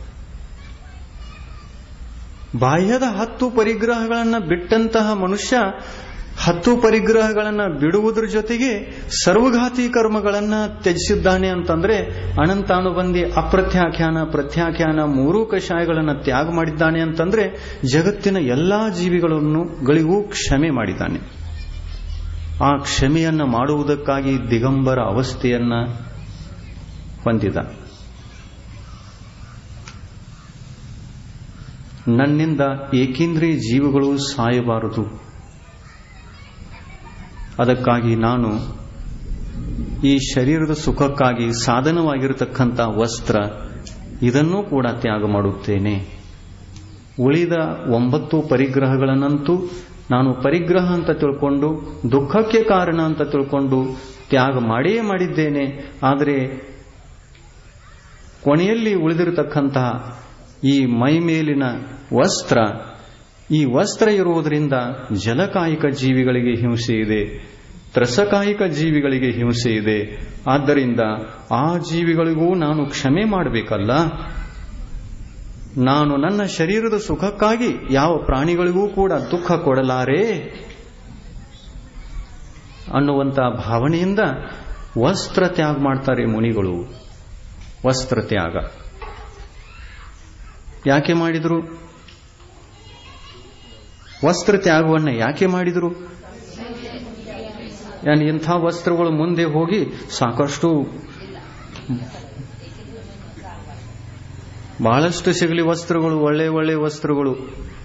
ಬಾಹ್ಯದ ಹತ್ತು ಪರಿಗ್ರಹಗಳನ್ನು ಬಿಟ್ಟಂತಹ ಮನುಷ್ಯ ಹತ್ತು ಪರಿಗ್ರಹಗಳನ್ನು ಬಿಡುವುದರ ಜೊತೆಗೆ ಸರ್ವಘಾತಿ ಕರ್ಮಗಳನ್ನು ತ್ಯಜಿಸಿದ್ದಾನೆ ಅಂತಂದ್ರೆ ಅನಂತಾನುಬಂಧಿ ಅಪ್ರತ್ಯಾಖ್ಯಾನ ಪ್ರತ್ಯಾಖ್ಯಾನ ಮೂರೂ ಕಷಾಯಗಳನ್ನು ತ್ಯಾಗ ಮಾಡಿದ್ದಾನೆ ಅಂತಂದ್ರೆ ಜಗತ್ತಿನ ಎಲ್ಲಾ ಜೀವಿಗಳನ್ನು ಗಳಿಗೂ ಕ್ಷಮೆ ಮಾಡಿದ್ದಾನೆ ಆ ಕ್ಷಮೆಯನ್ನ ಮಾಡುವುದಕ್ಕಾಗಿ ದಿಗಂಬರ ಅವಸ್ಥೆಯನ್ನ ಹೊಂದಿದ ನನ್ನಿಂದ ಏಕೇಂದ್ರಿಯ ಜೀವಿಗಳು ಸಾಯಬಾರದು ಅದಕ್ಕಾಗಿ ನಾನು ಈ ಶರೀರದ ಸುಖಕ್ಕಾಗಿ ಸಾಧನವಾಗಿರತಕ್ಕಂಥ ವಸ್ತ್ರ ಇದನ್ನೂ ಕೂಡ ತ್ಯಾಗ ಮಾಡುತ್ತೇನೆ ಉಳಿದ ಒಂಬತ್ತು ಪರಿಗ್ರಹಗಳನ್ನಂತೂ ನಾನು ಪರಿಗ್ರಹ ಅಂತ ತಿಳ್ಕೊಂಡು ದುಃಖಕ್ಕೆ ಕಾರಣ ಅಂತ ತಿಳ್ಕೊಂಡು ತ್ಯಾಗ ಮಾಡೇ ಮಾಡಿದ್ದೇನೆ ಆದರೆ ಕೊನೆಯಲ್ಲಿ ಉಳಿದಿರತಕ್ಕಂತಹ ಈ ಮೈ ಮೇಲಿನ ವಸ್ತ್ರ ಈ ವಸ್ತ್ರ ಇರುವುದರಿಂದ ಜಲಕಾಯಿಕ ಜೀವಿಗಳಿಗೆ ಹಿಂಸೆ ಇದೆ ತ್ರಸಕಾಯಿಕ ಜೀವಿಗಳಿಗೆ ಹಿಂಸೆ ಇದೆ ಆದ್ದರಿಂದ ಆ ಜೀವಿಗಳಿಗೂ ನಾನು ಕ್ಷಮೆ ಮಾಡಬೇಕಲ್ಲ ನಾನು ನನ್ನ ಶರೀರದ ಸುಖಕ್ಕಾಗಿ ಯಾವ ಪ್ರಾಣಿಗಳಿಗೂ ಕೂಡ ದುಃಖ ಕೊಡಲಾರೆ ಅನ್ನುವಂಥ ಭಾವನೆಯಿಂದ ವಸ್ತ್ರ ತ್ಯಾಗ ಮಾಡ್ತಾರೆ ಮುನಿಗಳು ವಸ್ತ್ರ ತ್ಯಾಗ ಯಾಕೆ ಮಾಡಿದ್ರು ವಸ್ತ್ರ ತ್ಯಾಗವನ್ನ ಯಾಕೆ ಮಾಡಿದ್ರು ಇಂಥ ವಸ್ತ್ರಗಳು ಮುಂದೆ ಹೋಗಿ ಸಾಕಷ್ಟು ಬಹಳಷ್ಟು ಸಿಗಲಿ ವಸ್ತ್ರಗಳು ಒಳ್ಳೆ ಒಳ್ಳೆ ವಸ್ತ್ರಗಳು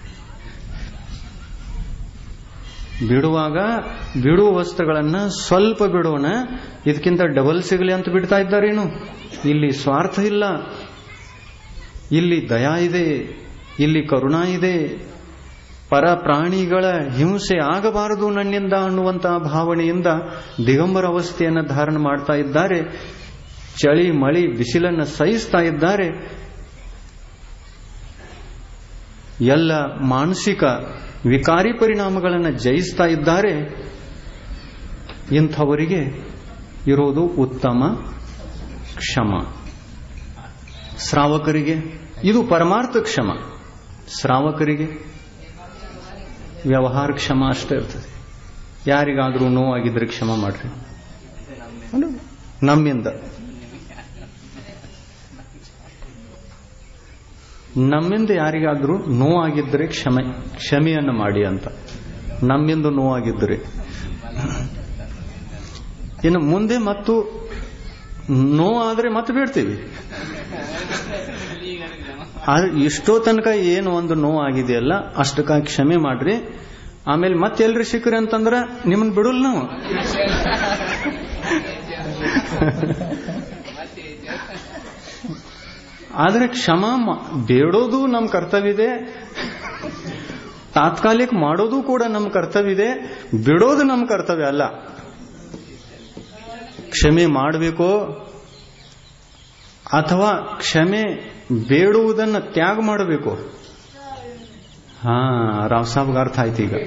ಬಿಡುವಾಗ ಬಿಡುವ ವಸ್ತ್ರಗಳನ್ನ ಸ್ವಲ್ಪ ಬಿಡೋಣ ಇದಕ್ಕಿಂತ ಡಬಲ್ ಸಿಗಲಿ ಅಂತ ಬಿಡ್ತಾ ಇದ್ದಾರೇನು ಇಲ್ಲಿ ಸ್ವಾರ್ಥ ಇಲ್ಲ ಇಲ್ಲಿ ದಯಾ ಇದೆ ಇಲ್ಲಿ ಕರುಣಾ ಇದೆ ಪರ ಪ್ರಾಣಿಗಳ ಹಿಂಸೆ ಆಗಬಾರದು ನನ್ನಿಂದ ಅನ್ನುವಂತಹ ಭಾವನೆಯಿಂದ ದಿಗಂಬರ ಅವಸ್ಥೆಯನ್ನು ಧಾರಣ ಮಾಡ್ತಾ ಇದ್ದಾರೆ ಚಳಿ ಮಳಿ ಬಿಸಿಲನ್ನು ಸಹಿಸ್ತಾ ಇದ್ದಾರೆ ಎಲ್ಲ ಮಾನಸಿಕ ವಿಕಾರಿ ಪರಿಣಾಮಗಳನ್ನು ಜಯಿಸ್ತಾ ಇದ್ದಾರೆ ಇಂಥವರಿಗೆ ಇರೋದು ಉತ್ತಮ ಕ್ಷಮ ಶ್ರಾವಕರಿಗೆ ಇದು ಪರಮಾರ್ಥ ಕ್ಷಮ ಶ್ರಾವಕರಿಗೆ ವ್ಯವಹಾರ ಕ್ಷಮ ಅಷ್ಟೇ ಇರ್ತದೆ ಯಾರಿಗಾದ್ರೂ ನೋವಾಗಿದ್ರೆ ಕ್ಷಮ ಮಾಡ್ರಿ ನಮ್ಮಿಂದ ನಮ್ಮಿಂದ ಯಾರಿಗಾದ್ರೂ ನೋವಾಗಿದ್ದರೆ ಕ್ಷಮೆ ಕ್ಷಮೆಯನ್ನು ಮಾಡಿ ಅಂತ ನಮ್ಮಿಂದ ನೋವಾಗಿದ್ದರೆ ಇನ್ನು ಮುಂದೆ ಮತ್ತು ನೋವಾದ್ರೆ ಮತ್ತೆ ಬಿಡ್ತೀವಿ ಆದ್ರೆ ಇಷ್ಟೋ ತನಕ ಏನು ಒಂದು ನೋವಾಗಿದೆಯಲ್ಲ ಅಷ್ಟಕ್ಕಾಗಿ ಕ್ಷಮೆ ಮಾಡ್ರಿ ಆಮೇಲೆ ಮತ್ತೆ ಎಲ್ರಿ ಸಿಕ್ಕ್ರಿ ಅಂತಂದ್ರ ನಿಮ್ಮನ್ ಬಿಡಲ್ ನಾವು ಆದ್ರೆ ಕ್ಷಮ ಬೇಡೋದು ನಮ್ಮ ಕರ್ತವ್ಯ ಇದೆ ತಾತ್ಕಾಲಿಕ ಮಾಡೋದು ಕೂಡ ನಮ್ಮ ಕರ್ತವ್ಯ ಇದೆ ಬಿಡೋದು ನಮ್ಮ ಕರ್ತವ್ಯ ಅಲ್ಲ ಕ್ಷಮೆ ಮಾಡಬೇಕೋ ಅಥವಾ ಕ್ಷಮೆ ಬೇಡುವುದನ್ನು ತ್ಯಾಗ ಮಾಡಬೇಕು ಹಾ ರಾವ್ ಸಾಬ್ಗೆ ಅರ್ಥ ಆಯ್ತು ಈಗ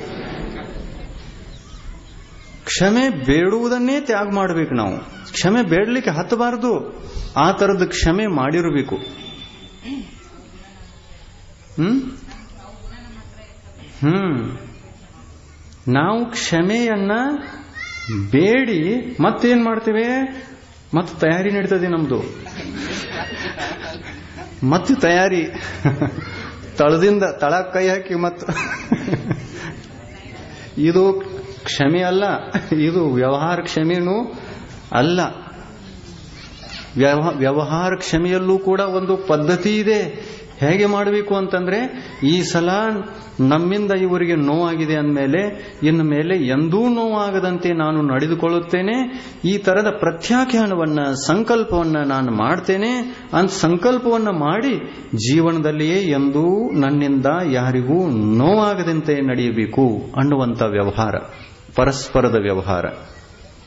ಕ್ಷಮೆ ಬೇಡುವುದನ್ನೇ ತ್ಯಾಗ ಮಾಡಬೇಕು ನಾವು ಕ್ಷಮೆ ಬೇಡಲಿಕ್ಕೆ ಹತ್ತಬಾರದು ಆ ತರದ ಕ್ಷಮೆ ಮಾಡಿರಬೇಕು ಹ್ಮ್ ಹ್ಮ್ ನಾವು ಕ್ಷಮೆಯನ್ನ ಬೇಡಿ ಮತ್ತೇನ್ ಮಾಡ್ತೇವೆ ಮತ್ತೆ ತಯಾರಿ ನಡೀತದೆ ನಮ್ದು ಮತ್ತೆ ತಯಾರಿ ತಳದಿಂದ ತಳ ಕೈ ಹಾಕಿ ಮತ್ತು ಇದು ಕ್ಷಮೆ ಅಲ್ಲ ಇದು ವ್ಯವಹಾರ ಕ್ಷಮೆನೂ ಅಲ್ಲ ವ್ಯವಹಾರ ಕ್ಷಮೆಯಲ್ಲೂ ಕೂಡ ಒಂದು ಪದ್ಧತಿ ಇದೆ ಹೇಗೆ ಮಾಡಬೇಕು ಅಂತಂದ್ರೆ ಈ ಸಲ ನಮ್ಮಿಂದ ಇವರಿಗೆ ನೋವಾಗಿದೆ ಅಂದಮೇಲೆ ಇನ್ನು ಮೇಲೆ ಎಂದೂ ನೋವಾಗದಂತೆ ನಾನು ನಡೆದುಕೊಳ್ಳುತ್ತೇನೆ ಈ ತರದ ಪ್ರತ್ಯಾಖ್ಯಾನವನ್ನ ಸಂಕಲ್ಪವನ್ನ ನಾನು ಮಾಡ್ತೇನೆ ಅಂತ ಸಂಕಲ್ಪವನ್ನ ಮಾಡಿ ಜೀವನದಲ್ಲಿಯೇ ಎಂದೂ ನನ್ನಿಂದ ಯಾರಿಗೂ ನೋವಾಗದಂತೆ ನಡೆಯಬೇಕು ಅನ್ನುವಂಥ ವ್ಯವಹಾರ ಪರಸ್ಪರದ ವ್ಯವಹಾರ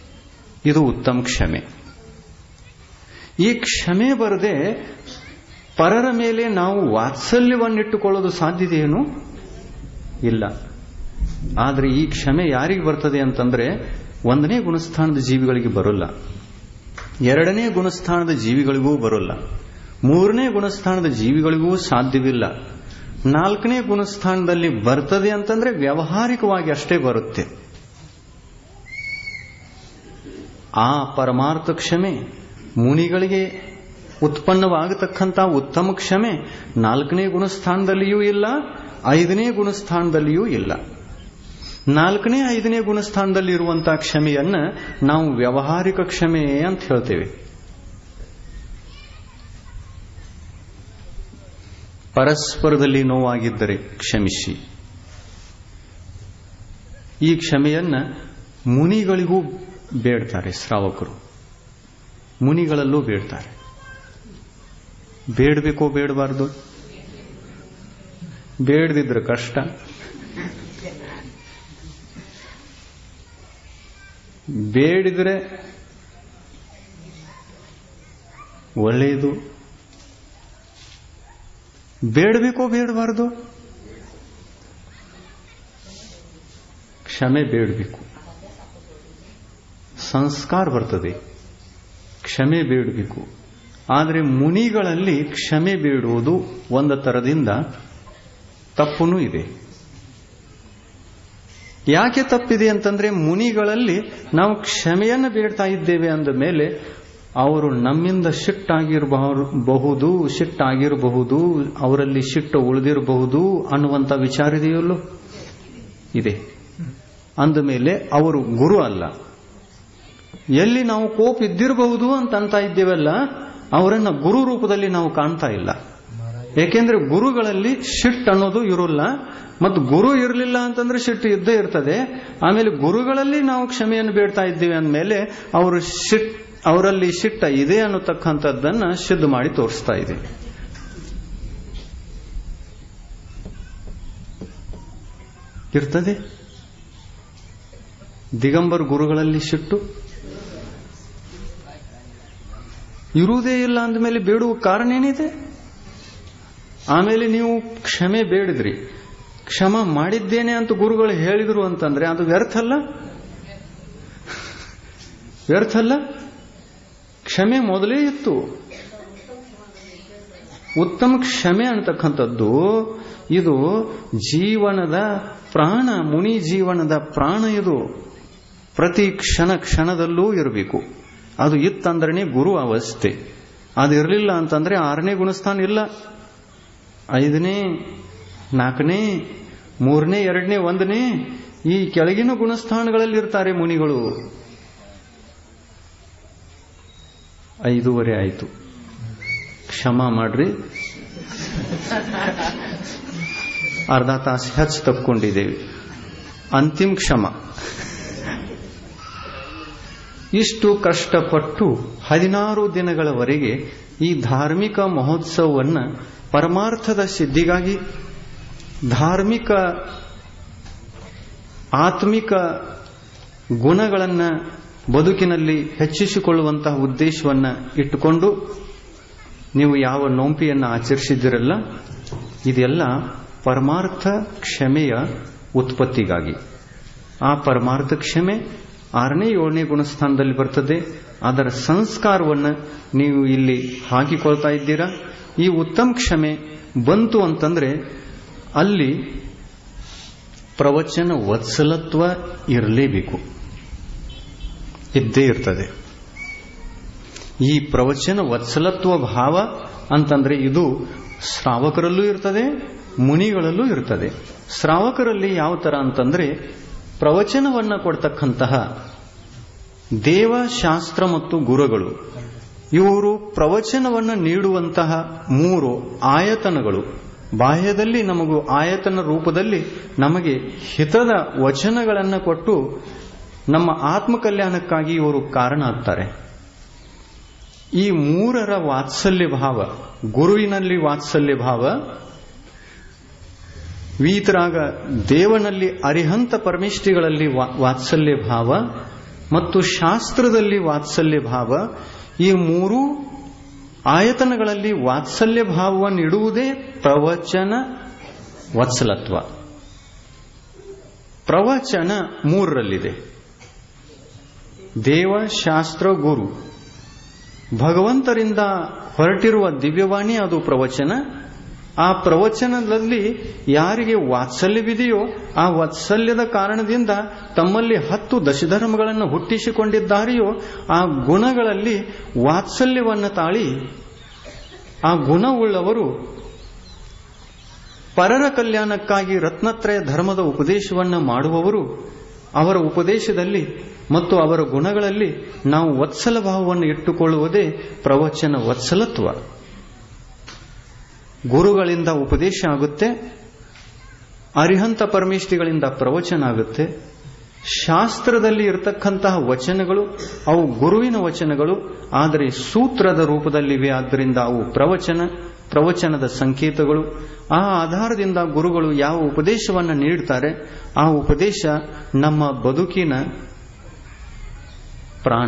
ಇದು ಉತ್ತಮ ಕ್ಷಮೆ ಈ ಕ್ಷಮೆ ಬರದೆ ಪರರ ಮೇಲೆ ನಾವು ವಾತ್ಸಲ್ಯವನ್ನಿಟ್ಟುಕೊಳ್ಳೋದು ಸಾಧ್ಯತೆಯೇನು ಇಲ್ಲ ಆದರೆ ಈ ಕ್ಷಮೆ ಯಾರಿಗೆ ಬರ್ತದೆ ಅಂತಂದ್ರೆ ಒಂದನೇ ಗುಣಸ್ಥಾನದ ಜೀವಿಗಳಿಗೆ ಬರೋಲ್ಲ ಎರಡನೇ ಗುಣಸ್ಥಾನದ ಜೀವಿಗಳಿಗೂ ಬರೋಲ್ಲ ಮೂರನೇ ಗುಣಸ್ಥಾನದ ಜೀವಿಗಳಿಗೂ ಸಾಧ್ಯವಿಲ್ಲ ನಾಲ್ಕನೇ ಗುಣಸ್ಥಾನದಲ್ಲಿ ಬರ್ತದೆ ಅಂತಂದ್ರೆ ವ್ಯಾವಹಾರಿಕವಾಗಿ ಅಷ್ಟೇ ಬರುತ್ತೆ ಆ ಪರಮಾರ್ಥ ಕ್ಷಮೆ ಮುನಿಗಳಿಗೆ ಉತ್ಪನ್ನವಾಗತಕ್ಕಂಥ ಉತ್ತಮ ಕ್ಷಮೆ ನಾಲ್ಕನೇ ಗುಣಸ್ಥಾನದಲ್ಲಿಯೂ ಇಲ್ಲ ಐದನೇ ಗುಣಸ್ಥಾನದಲ್ಲಿಯೂ ಇಲ್ಲ ನಾಲ್ಕನೇ ಐದನೇ ಗುಣಸ್ಥಾನದಲ್ಲಿ ಇರುವಂತಹ ಕ್ಷಮೆಯನ್ನ ನಾವು ವ್ಯಾವಹಾರಿಕ ಕ್ಷಮೆ ಅಂತ ಹೇಳ್ತೇವೆ ಪರಸ್ಪರದಲ್ಲಿ ನೋವಾಗಿದ್ದರೆ ಕ್ಷಮಿಸಿ ಈ ಕ್ಷಮೆಯನ್ನ ಮುನಿಗಳಿಗೂ ಬೇಡ್ತಾರೆ ಶ್ರಾವಕರು ಮುನಿಗಳಲ್ಲೂ ಬೇಡ್ತಾರೆ ಬೇಡಬೇಕೋ ಬೇಡಬಾರ್ದು ಬೇಡದಿದ್ರೆ ಕಷ್ಟ ಬೇಡಿದ್ರೆ ಒಳ್ಳೆಯದು ಬೇಡಬೇಕೋ ಬೇಡಬಾರ್ದು ಕ್ಷಮೆ ಬೇಡಬೇಕು ಸಂಸ್ಕಾರ ಬರ್ತದೆ ಕ್ಷಮೆ ಬೇಡಬೇಕು ಆದರೆ ಮುನಿಗಳಲ್ಲಿ ಕ್ಷಮೆ ಬೇಡುವುದು ಒಂದು ತರದಿಂದ ತಪ್ಪುನೂ ಇದೆ ಯಾಕೆ ತಪ್ಪಿದೆ ಅಂತಂದ್ರೆ ಮುನಿಗಳಲ್ಲಿ ನಾವು ಕ್ಷಮೆಯನ್ನು ಬೇಡ್ತಾ ಇದ್ದೇವೆ ಅಂದ ಮೇಲೆ ಅವರು ನಮ್ಮಿಂದ ಸಿಟ್ಟಾಗಿರಬಹುದು ಸಿಟ್ಟಾಗಿರಬಹುದು ಅವರಲ್ಲಿ ಸಿಟ್ಟು ಉಳಿದಿರಬಹುದು ಅನ್ನುವಂಥ ವಿಚಾರ ಇದೆಯಲ್ಲೋ ಇದೆ ಅಂದ ಮೇಲೆ ಅವರು ಗುರು ಅಲ್ಲ ಎಲ್ಲಿ ನಾವು ಕೋಪ ಇದ್ದಿರಬಹುದು ಅಂತ ಅಂತ ಇದ್ದೇವಲ್ಲ ಅವರನ್ನ ಗುರು ರೂಪದಲ್ಲಿ ನಾವು ಕಾಣ್ತಾ ಇಲ್ಲ ಏಕೆಂದ್ರೆ ಗುರುಗಳಲ್ಲಿ ಶಿಟ್ ಅನ್ನೋದು ಇರೋಲ್ಲ ಮತ್ತು ಗುರು ಇರಲಿಲ್ಲ ಅಂತಂದ್ರೆ ಶಿಟ್ಟು ಇದ್ದೇ ಇರ್ತದೆ ಆಮೇಲೆ ಗುರುಗಳಲ್ಲಿ ನಾವು ಕ್ಷಮೆಯನ್ನು ಬೇಡ್ತಾ ಇದ್ದೀವಿ ಅಂದಮೇಲೆ ಅವರು ಶಿಟ್ ಅವರಲ್ಲಿ ಶಿಟ್ಟ ಇದೆ ಅನ್ನತಕ್ಕಂಥದ್ದನ್ನ ಸಿದ್ಧ ಮಾಡಿ ತೋರಿಸ್ತಾ ಇದೆ ಇರ್ತದೆ ದಿಗಂಬರ್ ಗುರುಗಳಲ್ಲಿ ಶಿಟ್ಟು ಇರುವುದೇ ಇಲ್ಲ ಅಂದಮೇಲೆ ಬೇಡುವ ಕಾರಣ ಏನಿದೆ ಆಮೇಲೆ ನೀವು ಕ್ಷಮೆ ಬೇಡಿದ್ರಿ ಕ್ಷಮ ಮಾಡಿದ್ದೇನೆ ಅಂತ ಗುರುಗಳು ಹೇಳಿದ್ರು ಅಂತಂದ್ರೆ ಅದು ವ್ಯರ್ಥ ಅಲ್ಲ ವ್ಯರ್ಥ ಅಲ್ಲ ಕ್ಷಮೆ ಮೊದಲೇ ಇತ್ತು ಉತ್ತಮ ಕ್ಷಮೆ ಅಂತಕ್ಕಂಥದ್ದು ಇದು ಜೀವನದ ಪ್ರಾಣ ಮುನಿ ಜೀವನದ ಪ್ರಾಣ ಇದು ಪ್ರತಿ ಕ್ಷಣ ಕ್ಷಣದಲ್ಲೂ ಇರಬೇಕು ಅದು ಇತ್ತಂದ್ರೆ ಗುರು ಅವಸ್ಥೆ ಅದು ಇರಲಿಲ್ಲ ಅಂತಂದ್ರೆ ಆರನೇ ಗುಣಸ್ಥಾನ ಇಲ್ಲ ಐದನೇ ನಾಲ್ಕನೇ ಮೂರನೇ ಎರಡನೇ ಒಂದನೇ ಈ ಕೆಳಗಿನ ಗುಣಸ್ಥಾನಗಳಲ್ಲಿ ಇರ್ತಾರೆ ಮುನಿಗಳು ಐದೂವರೆ ಆಯಿತು ಕ್ಷಮ ಮಾಡ್ರಿ ಅರ್ಧ ತಾಸು ಹೆಚ್ಚು ತಪ್ಕೊಂಡಿದ್ದೇವೆ ಅಂತಿಮ ಕ್ಷಮ ಇಷ್ಟು ಕಷ್ಟಪಟ್ಟು ಹದಿನಾರು ದಿನಗಳವರೆಗೆ ಈ ಧಾರ್ಮಿಕ ಮಹೋತ್ಸವವನ್ನು ಪರಮಾರ್ಥದ ಸಿದ್ಧಿಗಾಗಿ ಧಾರ್ಮಿಕ ಆತ್ಮಿಕ ಗುಣಗಳನ್ನು ಬದುಕಿನಲ್ಲಿ ಹೆಚ್ಚಿಸಿಕೊಳ್ಳುವಂತಹ ಉದ್ದೇಶವನ್ನು ಇಟ್ಟುಕೊಂಡು ನೀವು ಯಾವ ನೋಂಪಿಯನ್ನು ಆಚರಿಸಿದಿರಲ್ಲ ಇದೆಲ್ಲ ಪರಮಾರ್ಥ ಕ್ಷಮೆಯ ಉತ್ಪತ್ತಿಗಾಗಿ ಆ ಪರಮಾರ್ಥ ಕ್ಷಮೆ ಆರನೇ ಏಳನೇ ಗುಣಸ್ಥಾನದಲ್ಲಿ ಬರ್ತದೆ ಅದರ ಸಂಸ್ಕಾರವನ್ನು ನೀವು ಇಲ್ಲಿ ಹಾಕಿಕೊಳ್ತಾ ಇದ್ದೀರಾ ಈ ಉತ್ತಮ ಕ್ಷಮೆ ಬಂತು ಅಂತಂದ್ರೆ ಅಲ್ಲಿ ಪ್ರವಚನ ವತ್ಸಲತ್ವ ಇರಲೇಬೇಕು ಇದ್ದೇ ಇರ್ತದೆ ಈ ಪ್ರವಚನ ವತ್ಸಲತ್ವ ಭಾವ ಅಂತಂದ್ರೆ ಇದು ಶ್ರಾವಕರಲ್ಲೂ ಇರ್ತದೆ ಮುನಿಗಳಲ್ಲೂ ಇರ್ತದೆ ಶ್ರಾವಕರಲ್ಲಿ ಯಾವ ತರ ಅಂತಂದ್ರೆ ಪ್ರವಚನವನ್ನ ಕೊಡ್ತಕ್ಕಂತಹ ದೇವಶಾಸ್ತ್ರ ಮತ್ತು ಗುರುಗಳು ಇವರು ಪ್ರವಚನವನ್ನು ನೀಡುವಂತಹ ಮೂರು ಆಯತನಗಳು ಬಾಹ್ಯದಲ್ಲಿ ನಮಗೂ ಆಯತನ ರೂಪದಲ್ಲಿ ನಮಗೆ ಹಿತದ ವಚನಗಳನ್ನು ಕೊಟ್ಟು ನಮ್ಮ ಆತ್ಮಕಲ್ಯಾಣಕ್ಕಾಗಿ ಇವರು ಕಾರಣ ಆಗ್ತಾರೆ ಈ ಮೂರರ ವಾತ್ಸಲ್ಯ ಭಾವ ಗುರುವಿನಲ್ಲಿ ವಾತ್ಸಲ್ಯ ಭಾವ ವೀತರಾಗ ದೇವನಲ್ಲಿ ಅರಿಹಂತ ಪರಮಿಷ್ಠಿಗಳಲ್ಲಿ ವಾತ್ಸಲ್ಯ ಭಾವ ಮತ್ತು ಶಾಸ್ತ್ರದಲ್ಲಿ ವಾತ್ಸಲ್ಯ ಭಾವ ಈ ಮೂರೂ ಆಯತನಗಳಲ್ಲಿ ವಾತ್ಸಲ್ಯ ಭಾವವನ್ನು ಇಡುವುದೇ ಪ್ರವಚನ ವತ್ಸಲತ್ವ ಪ್ರವಚನ ಮೂರರಲ್ಲಿದೆ ದೇವ ಶಾಸ್ತ್ರ ಗುರು ಭಗವಂತರಿಂದ ಹೊರಟಿರುವ ದಿವ್ಯವಾಣಿ ಅದು ಪ್ರವಚನ ಆ ಪ್ರವಚನದಲ್ಲಿ ಯಾರಿಗೆ ವಾತ್ಸಲ್ಯವಿದೆಯೋ ಆ ವಾತ್ಸಲ್ಯದ ಕಾರಣದಿಂದ ತಮ್ಮಲ್ಲಿ ಹತ್ತು ದಶಧರ್ಮಗಳನ್ನು ಹುಟ್ಟಿಸಿಕೊಂಡಿದ್ದಾರೆಯೋ ಆ ಗುಣಗಳಲ್ಲಿ ವಾತ್ಸಲ್ಯವನ್ನು ತಾಳಿ ಆ ಗುಣವುಳ್ಳವರು ಪರರ ಕಲ್ಯಾಣಕ್ಕಾಗಿ ರತ್ನತ್ರಯ ಧರ್ಮದ ಉಪದೇಶವನ್ನು ಮಾಡುವವರು ಅವರ ಉಪದೇಶದಲ್ಲಿ ಮತ್ತು ಅವರ ಗುಣಗಳಲ್ಲಿ ನಾವು ವತ್ಸಲ ಭಾವವನ್ನು ಇಟ್ಟುಕೊಳ್ಳುವುದೇ ಪ್ರವಚನ ವತ್ಸಲತ್ವ ಗುರುಗಳಿಂದ ಉಪದೇಶ ಆಗುತ್ತೆ ಅರಿಹಂತ ಪರಮೇಷ್ಠಿಗಳಿಂದ ಪ್ರವಚನ ಆಗುತ್ತೆ ಶಾಸ್ತ್ರದಲ್ಲಿ ಇರತಕ್ಕಂತಹ ವಚನಗಳು ಅವು ಗುರುವಿನ ವಚನಗಳು ಆದರೆ ಸೂತ್ರದ ರೂಪದಲ್ಲಿವೆ ಆದ್ದರಿಂದ ಅವು ಪ್ರವಚನ ಪ್ರವಚನದ ಸಂಕೇತಗಳು ಆ ಆಧಾರದಿಂದ ಗುರುಗಳು ಯಾವ ಉಪದೇಶವನ್ನು ನೀಡುತ್ತಾರೆ ಆ ಉಪದೇಶ ನಮ್ಮ ಬದುಕಿನ ಪ್ರಾಣ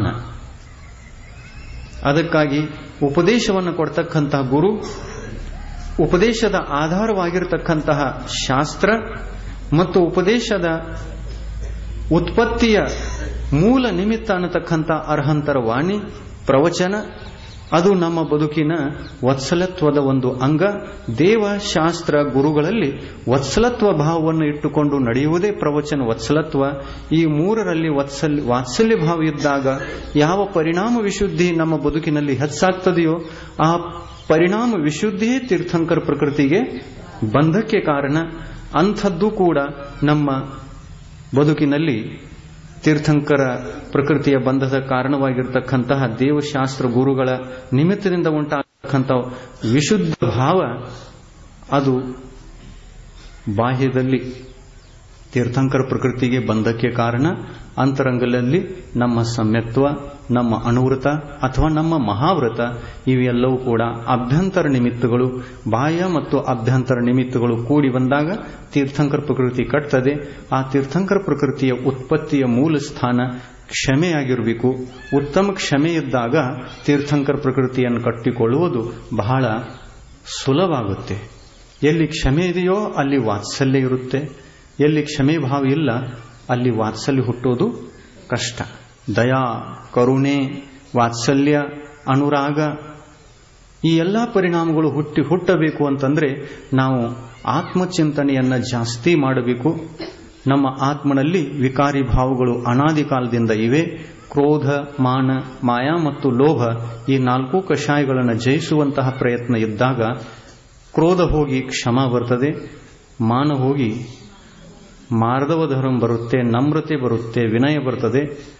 ಅದಕ್ಕಾಗಿ ಉಪದೇಶವನ್ನು ಕೊಡ್ತಕ್ಕಂತಹ ಗುರು ಉಪದೇಶದ ಆಧಾರವಾಗಿರತಕ್ಕಂತಹ ಶಾಸ್ತ್ರ ಮತ್ತು ಉಪದೇಶದ ಉತ್ಪತ್ತಿಯ ಮೂಲ ನಿಮಿತ್ತ ಅನ್ನತಕ್ಕಂಥ ಅರ್ಹಂತರ ವಾಣಿ ಪ್ರವಚನ ಅದು ನಮ್ಮ ಬದುಕಿನ ವತ್ಸಲತ್ವದ ಒಂದು ಅಂಗ ದೇವ ಶಾಸ್ತ್ರ ಗುರುಗಳಲ್ಲಿ ವತ್ಸಲತ್ವ ಭಾವವನ್ನು ಇಟ್ಟುಕೊಂಡು ನಡೆಯುವುದೇ ಪ್ರವಚನ ವತ್ಸಲತ್ವ ಈ ಮೂರರಲ್ಲಿ ವತ್ಸಲ್ ವಾತ್ಸಲ್ಯ ಭಾವ ಇದ್ದಾಗ ಯಾವ ಪರಿಣಾಮ ವಿಶುದ್ಧಿ ನಮ್ಮ ಬದುಕಿನಲ್ಲಿ ಹೆಚ್ಚಾಗ್ತದೆಯೋ ಆ ಪರಿಣಾಮ ವಿಶುದ್ಧಿಯೇ ತೀರ್ಥಂಕರ ಪ್ರಕೃತಿಗೆ ಬಂಧಕ್ಕೆ ಕಾರಣ ಅಂಥದ್ದು ಕೂಡ ನಮ್ಮ ಬದುಕಿನಲ್ಲಿ ತೀರ್ಥಂಕರ ಪ್ರಕೃತಿಯ ಬಂಧದ ಕಾರಣವಾಗಿರ್ತಕ್ಕಂತಹ ದೇವಶಾಸ್ತ್ರ ಗುರುಗಳ ನಿಮಿತ್ತದಿಂದ ಉಂಟಾಗತಕ್ಕಂಥ ವಿಶುದ್ಧ ಭಾವ ಅದು ಬಾಹ್ಯದಲ್ಲಿ ತೀರ್ಥಂಕರ ಪ್ರಕೃತಿಗೆ ಬಂಧಕ್ಕೆ ಕಾರಣ ಅಂತರಂಗದಲ್ಲಿ ನಮ್ಮ ಸಮ್ಯತ್ವ ನಮ್ಮ ಅನುವೃತ ಅಥವಾ ನಮ್ಮ ಮಹಾವ್ರತ ಇವೆಲ್ಲವೂ ಕೂಡ ಅಭ್ಯಂತರ ನಿಮಿತ್ತಗಳು ಬಾಹ್ಯ ಮತ್ತು ಅಭ್ಯಂತರ ನಿಮಿತ್ತಗಳು ಕೂಡಿ ಬಂದಾಗ ತೀರ್ಥಂಕರ ಪ್ರಕೃತಿ ಕಟ್ತದೆ ಆ ತೀರ್ಥಂಕರ ಪ್ರಕೃತಿಯ ಉತ್ಪತ್ತಿಯ ಮೂಲ ಸ್ಥಾನ ಕ್ಷಮೆಯಾಗಿರಬೇಕು ಉತ್ತಮ ಕ್ಷಮೆ ಇದ್ದಾಗ ತೀರ್ಥಂಕರ ಪ್ರಕೃತಿಯನ್ನು ಕಟ್ಟಿಕೊಳ್ಳುವುದು ಬಹಳ ಸುಲಭ ಆಗುತ್ತೆ ಎಲ್ಲಿ ಕ್ಷಮೆ ಇದೆಯೋ ಅಲ್ಲಿ ವಾತ್ಸಲ್ಯ ಇರುತ್ತೆ ಎಲ್ಲಿ ಕ್ಷಮೆ ಭಾವ ಇಲ್ಲ ಅಲ್ಲಿ ವಾತ್ಸಲ್ಯ ಹುಟ್ಟೋದು ಕಷ್ಟ ದಯಾ ಕರುಣೆ ವಾತ್ಸಲ್ಯ ಅನುರಾಗ ಈ ಎಲ್ಲ ಪರಿಣಾಮಗಳು ಹುಟ್ಟಿ ಹುಟ್ಟಬೇಕು ಅಂತಂದ್ರೆ ನಾವು ಆತ್ಮಚಿಂತನೆಯನ್ನ ಜಾಸ್ತಿ ಮಾಡಬೇಕು ನಮ್ಮ ಆತ್ಮನಲ್ಲಿ ವಿಕಾರಿ ಭಾವಗಳು ಅನಾದಿ ಕಾಲದಿಂದ ಇವೆ ಕ್ರೋಧ ಮಾನ ಮಾಯಾ ಮತ್ತು ಲೋಭ ಈ ನಾಲ್ಕು ಕಷಾಯಗಳನ್ನು ಜಯಿಸುವಂತಹ ಪ್ರಯತ್ನ ಇದ್ದಾಗ ಕ್ರೋಧ ಹೋಗಿ ಕ್ಷಮ ಬರ್ತದೆ ಮಾನ ಹೋಗಿ ಮಾರ್ಧವ ಧರ್ಮ ಬರುತ್ತೆ ನಮ್ರತೆ ಬರುತ್ತೆ ವಿನಯ ಬರ್ತದೆ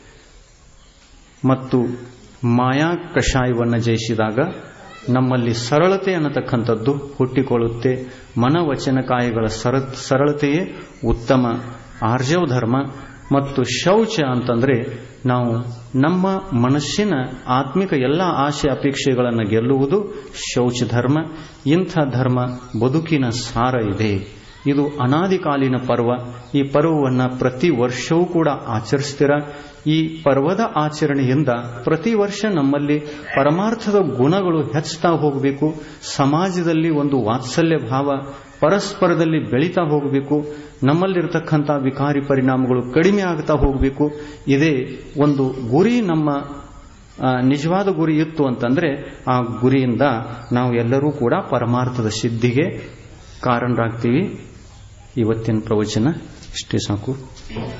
ಮತ್ತು ಮಾಯಾ ಕಷಾಯವನ್ನು ಜಯಿಸಿದಾಗ ನಮ್ಮಲ್ಲಿ ಸರಳತೆ ಅನ್ನತಕ್ಕಂಥದ್ದು ಹುಟ್ಟಿಕೊಳ್ಳುತ್ತೆ ಮನವಚನ ಕಾಯಗಳ ಸರ ಸರಳತೆಯೇ ಉತ್ತಮ ಆರ್ಜವ ಧರ್ಮ ಮತ್ತು ಶೌಚ ಅಂತಂದ್ರೆ ನಾವು ನಮ್ಮ ಮನಸ್ಸಿನ ಆತ್ಮಿಕ ಎಲ್ಲ ಆಶೆ ಅಪೇಕ್ಷೆಗಳನ್ನು ಗೆಲ್ಲುವುದು ಶೌಚ ಧರ್ಮ ಇಂಥ ಧರ್ಮ ಬದುಕಿನ ಸಾರ ಇದೆ ಇದು ಅನಾದಿಕಾಲೀನ ಪರ್ವ ಈ ಪರ್ವವನ್ನ ಪ್ರತಿ ವರ್ಷವೂ ಕೂಡ ಆಚರಿಸ್ತೀರ ಈ ಪರ್ವದ ಆಚರಣೆಯಿಂದ ಪ್ರತಿ ವರ್ಷ ನಮ್ಮಲ್ಲಿ ಪರಮಾರ್ಥದ ಗುಣಗಳು ಹೆಚ್ಚುತ್ತಾ ಹೋಗಬೇಕು ಸಮಾಜದಲ್ಲಿ ಒಂದು ವಾತ್ಸಲ್ಯ ಭಾವ ಪರಸ್ಪರದಲ್ಲಿ ಬೆಳೀತಾ ಹೋಗಬೇಕು ನಮ್ಮಲ್ಲಿರತಕ್ಕಂಥ ವಿಕಾರಿ ಪರಿಣಾಮಗಳು ಕಡಿಮೆ ಆಗ್ತಾ ಹೋಗಬೇಕು ಇದೇ ಒಂದು ಗುರಿ ನಮ್ಮ ನಿಜವಾದ ಗುರಿ ಇತ್ತು ಅಂತಂದ್ರೆ ಆ ಗುರಿಯಿಂದ ನಾವು ಎಲ್ಲರೂ ಕೂಡ ಪರಮಾರ್ಥದ ಸಿದ್ಧಿಗೆ ಕಾರಣರಾಗ್ತೀವಿ ಇವತ್ತಿನ ಪ್ರವಚನ ಇಷ್ಟೇ ಸಾಕು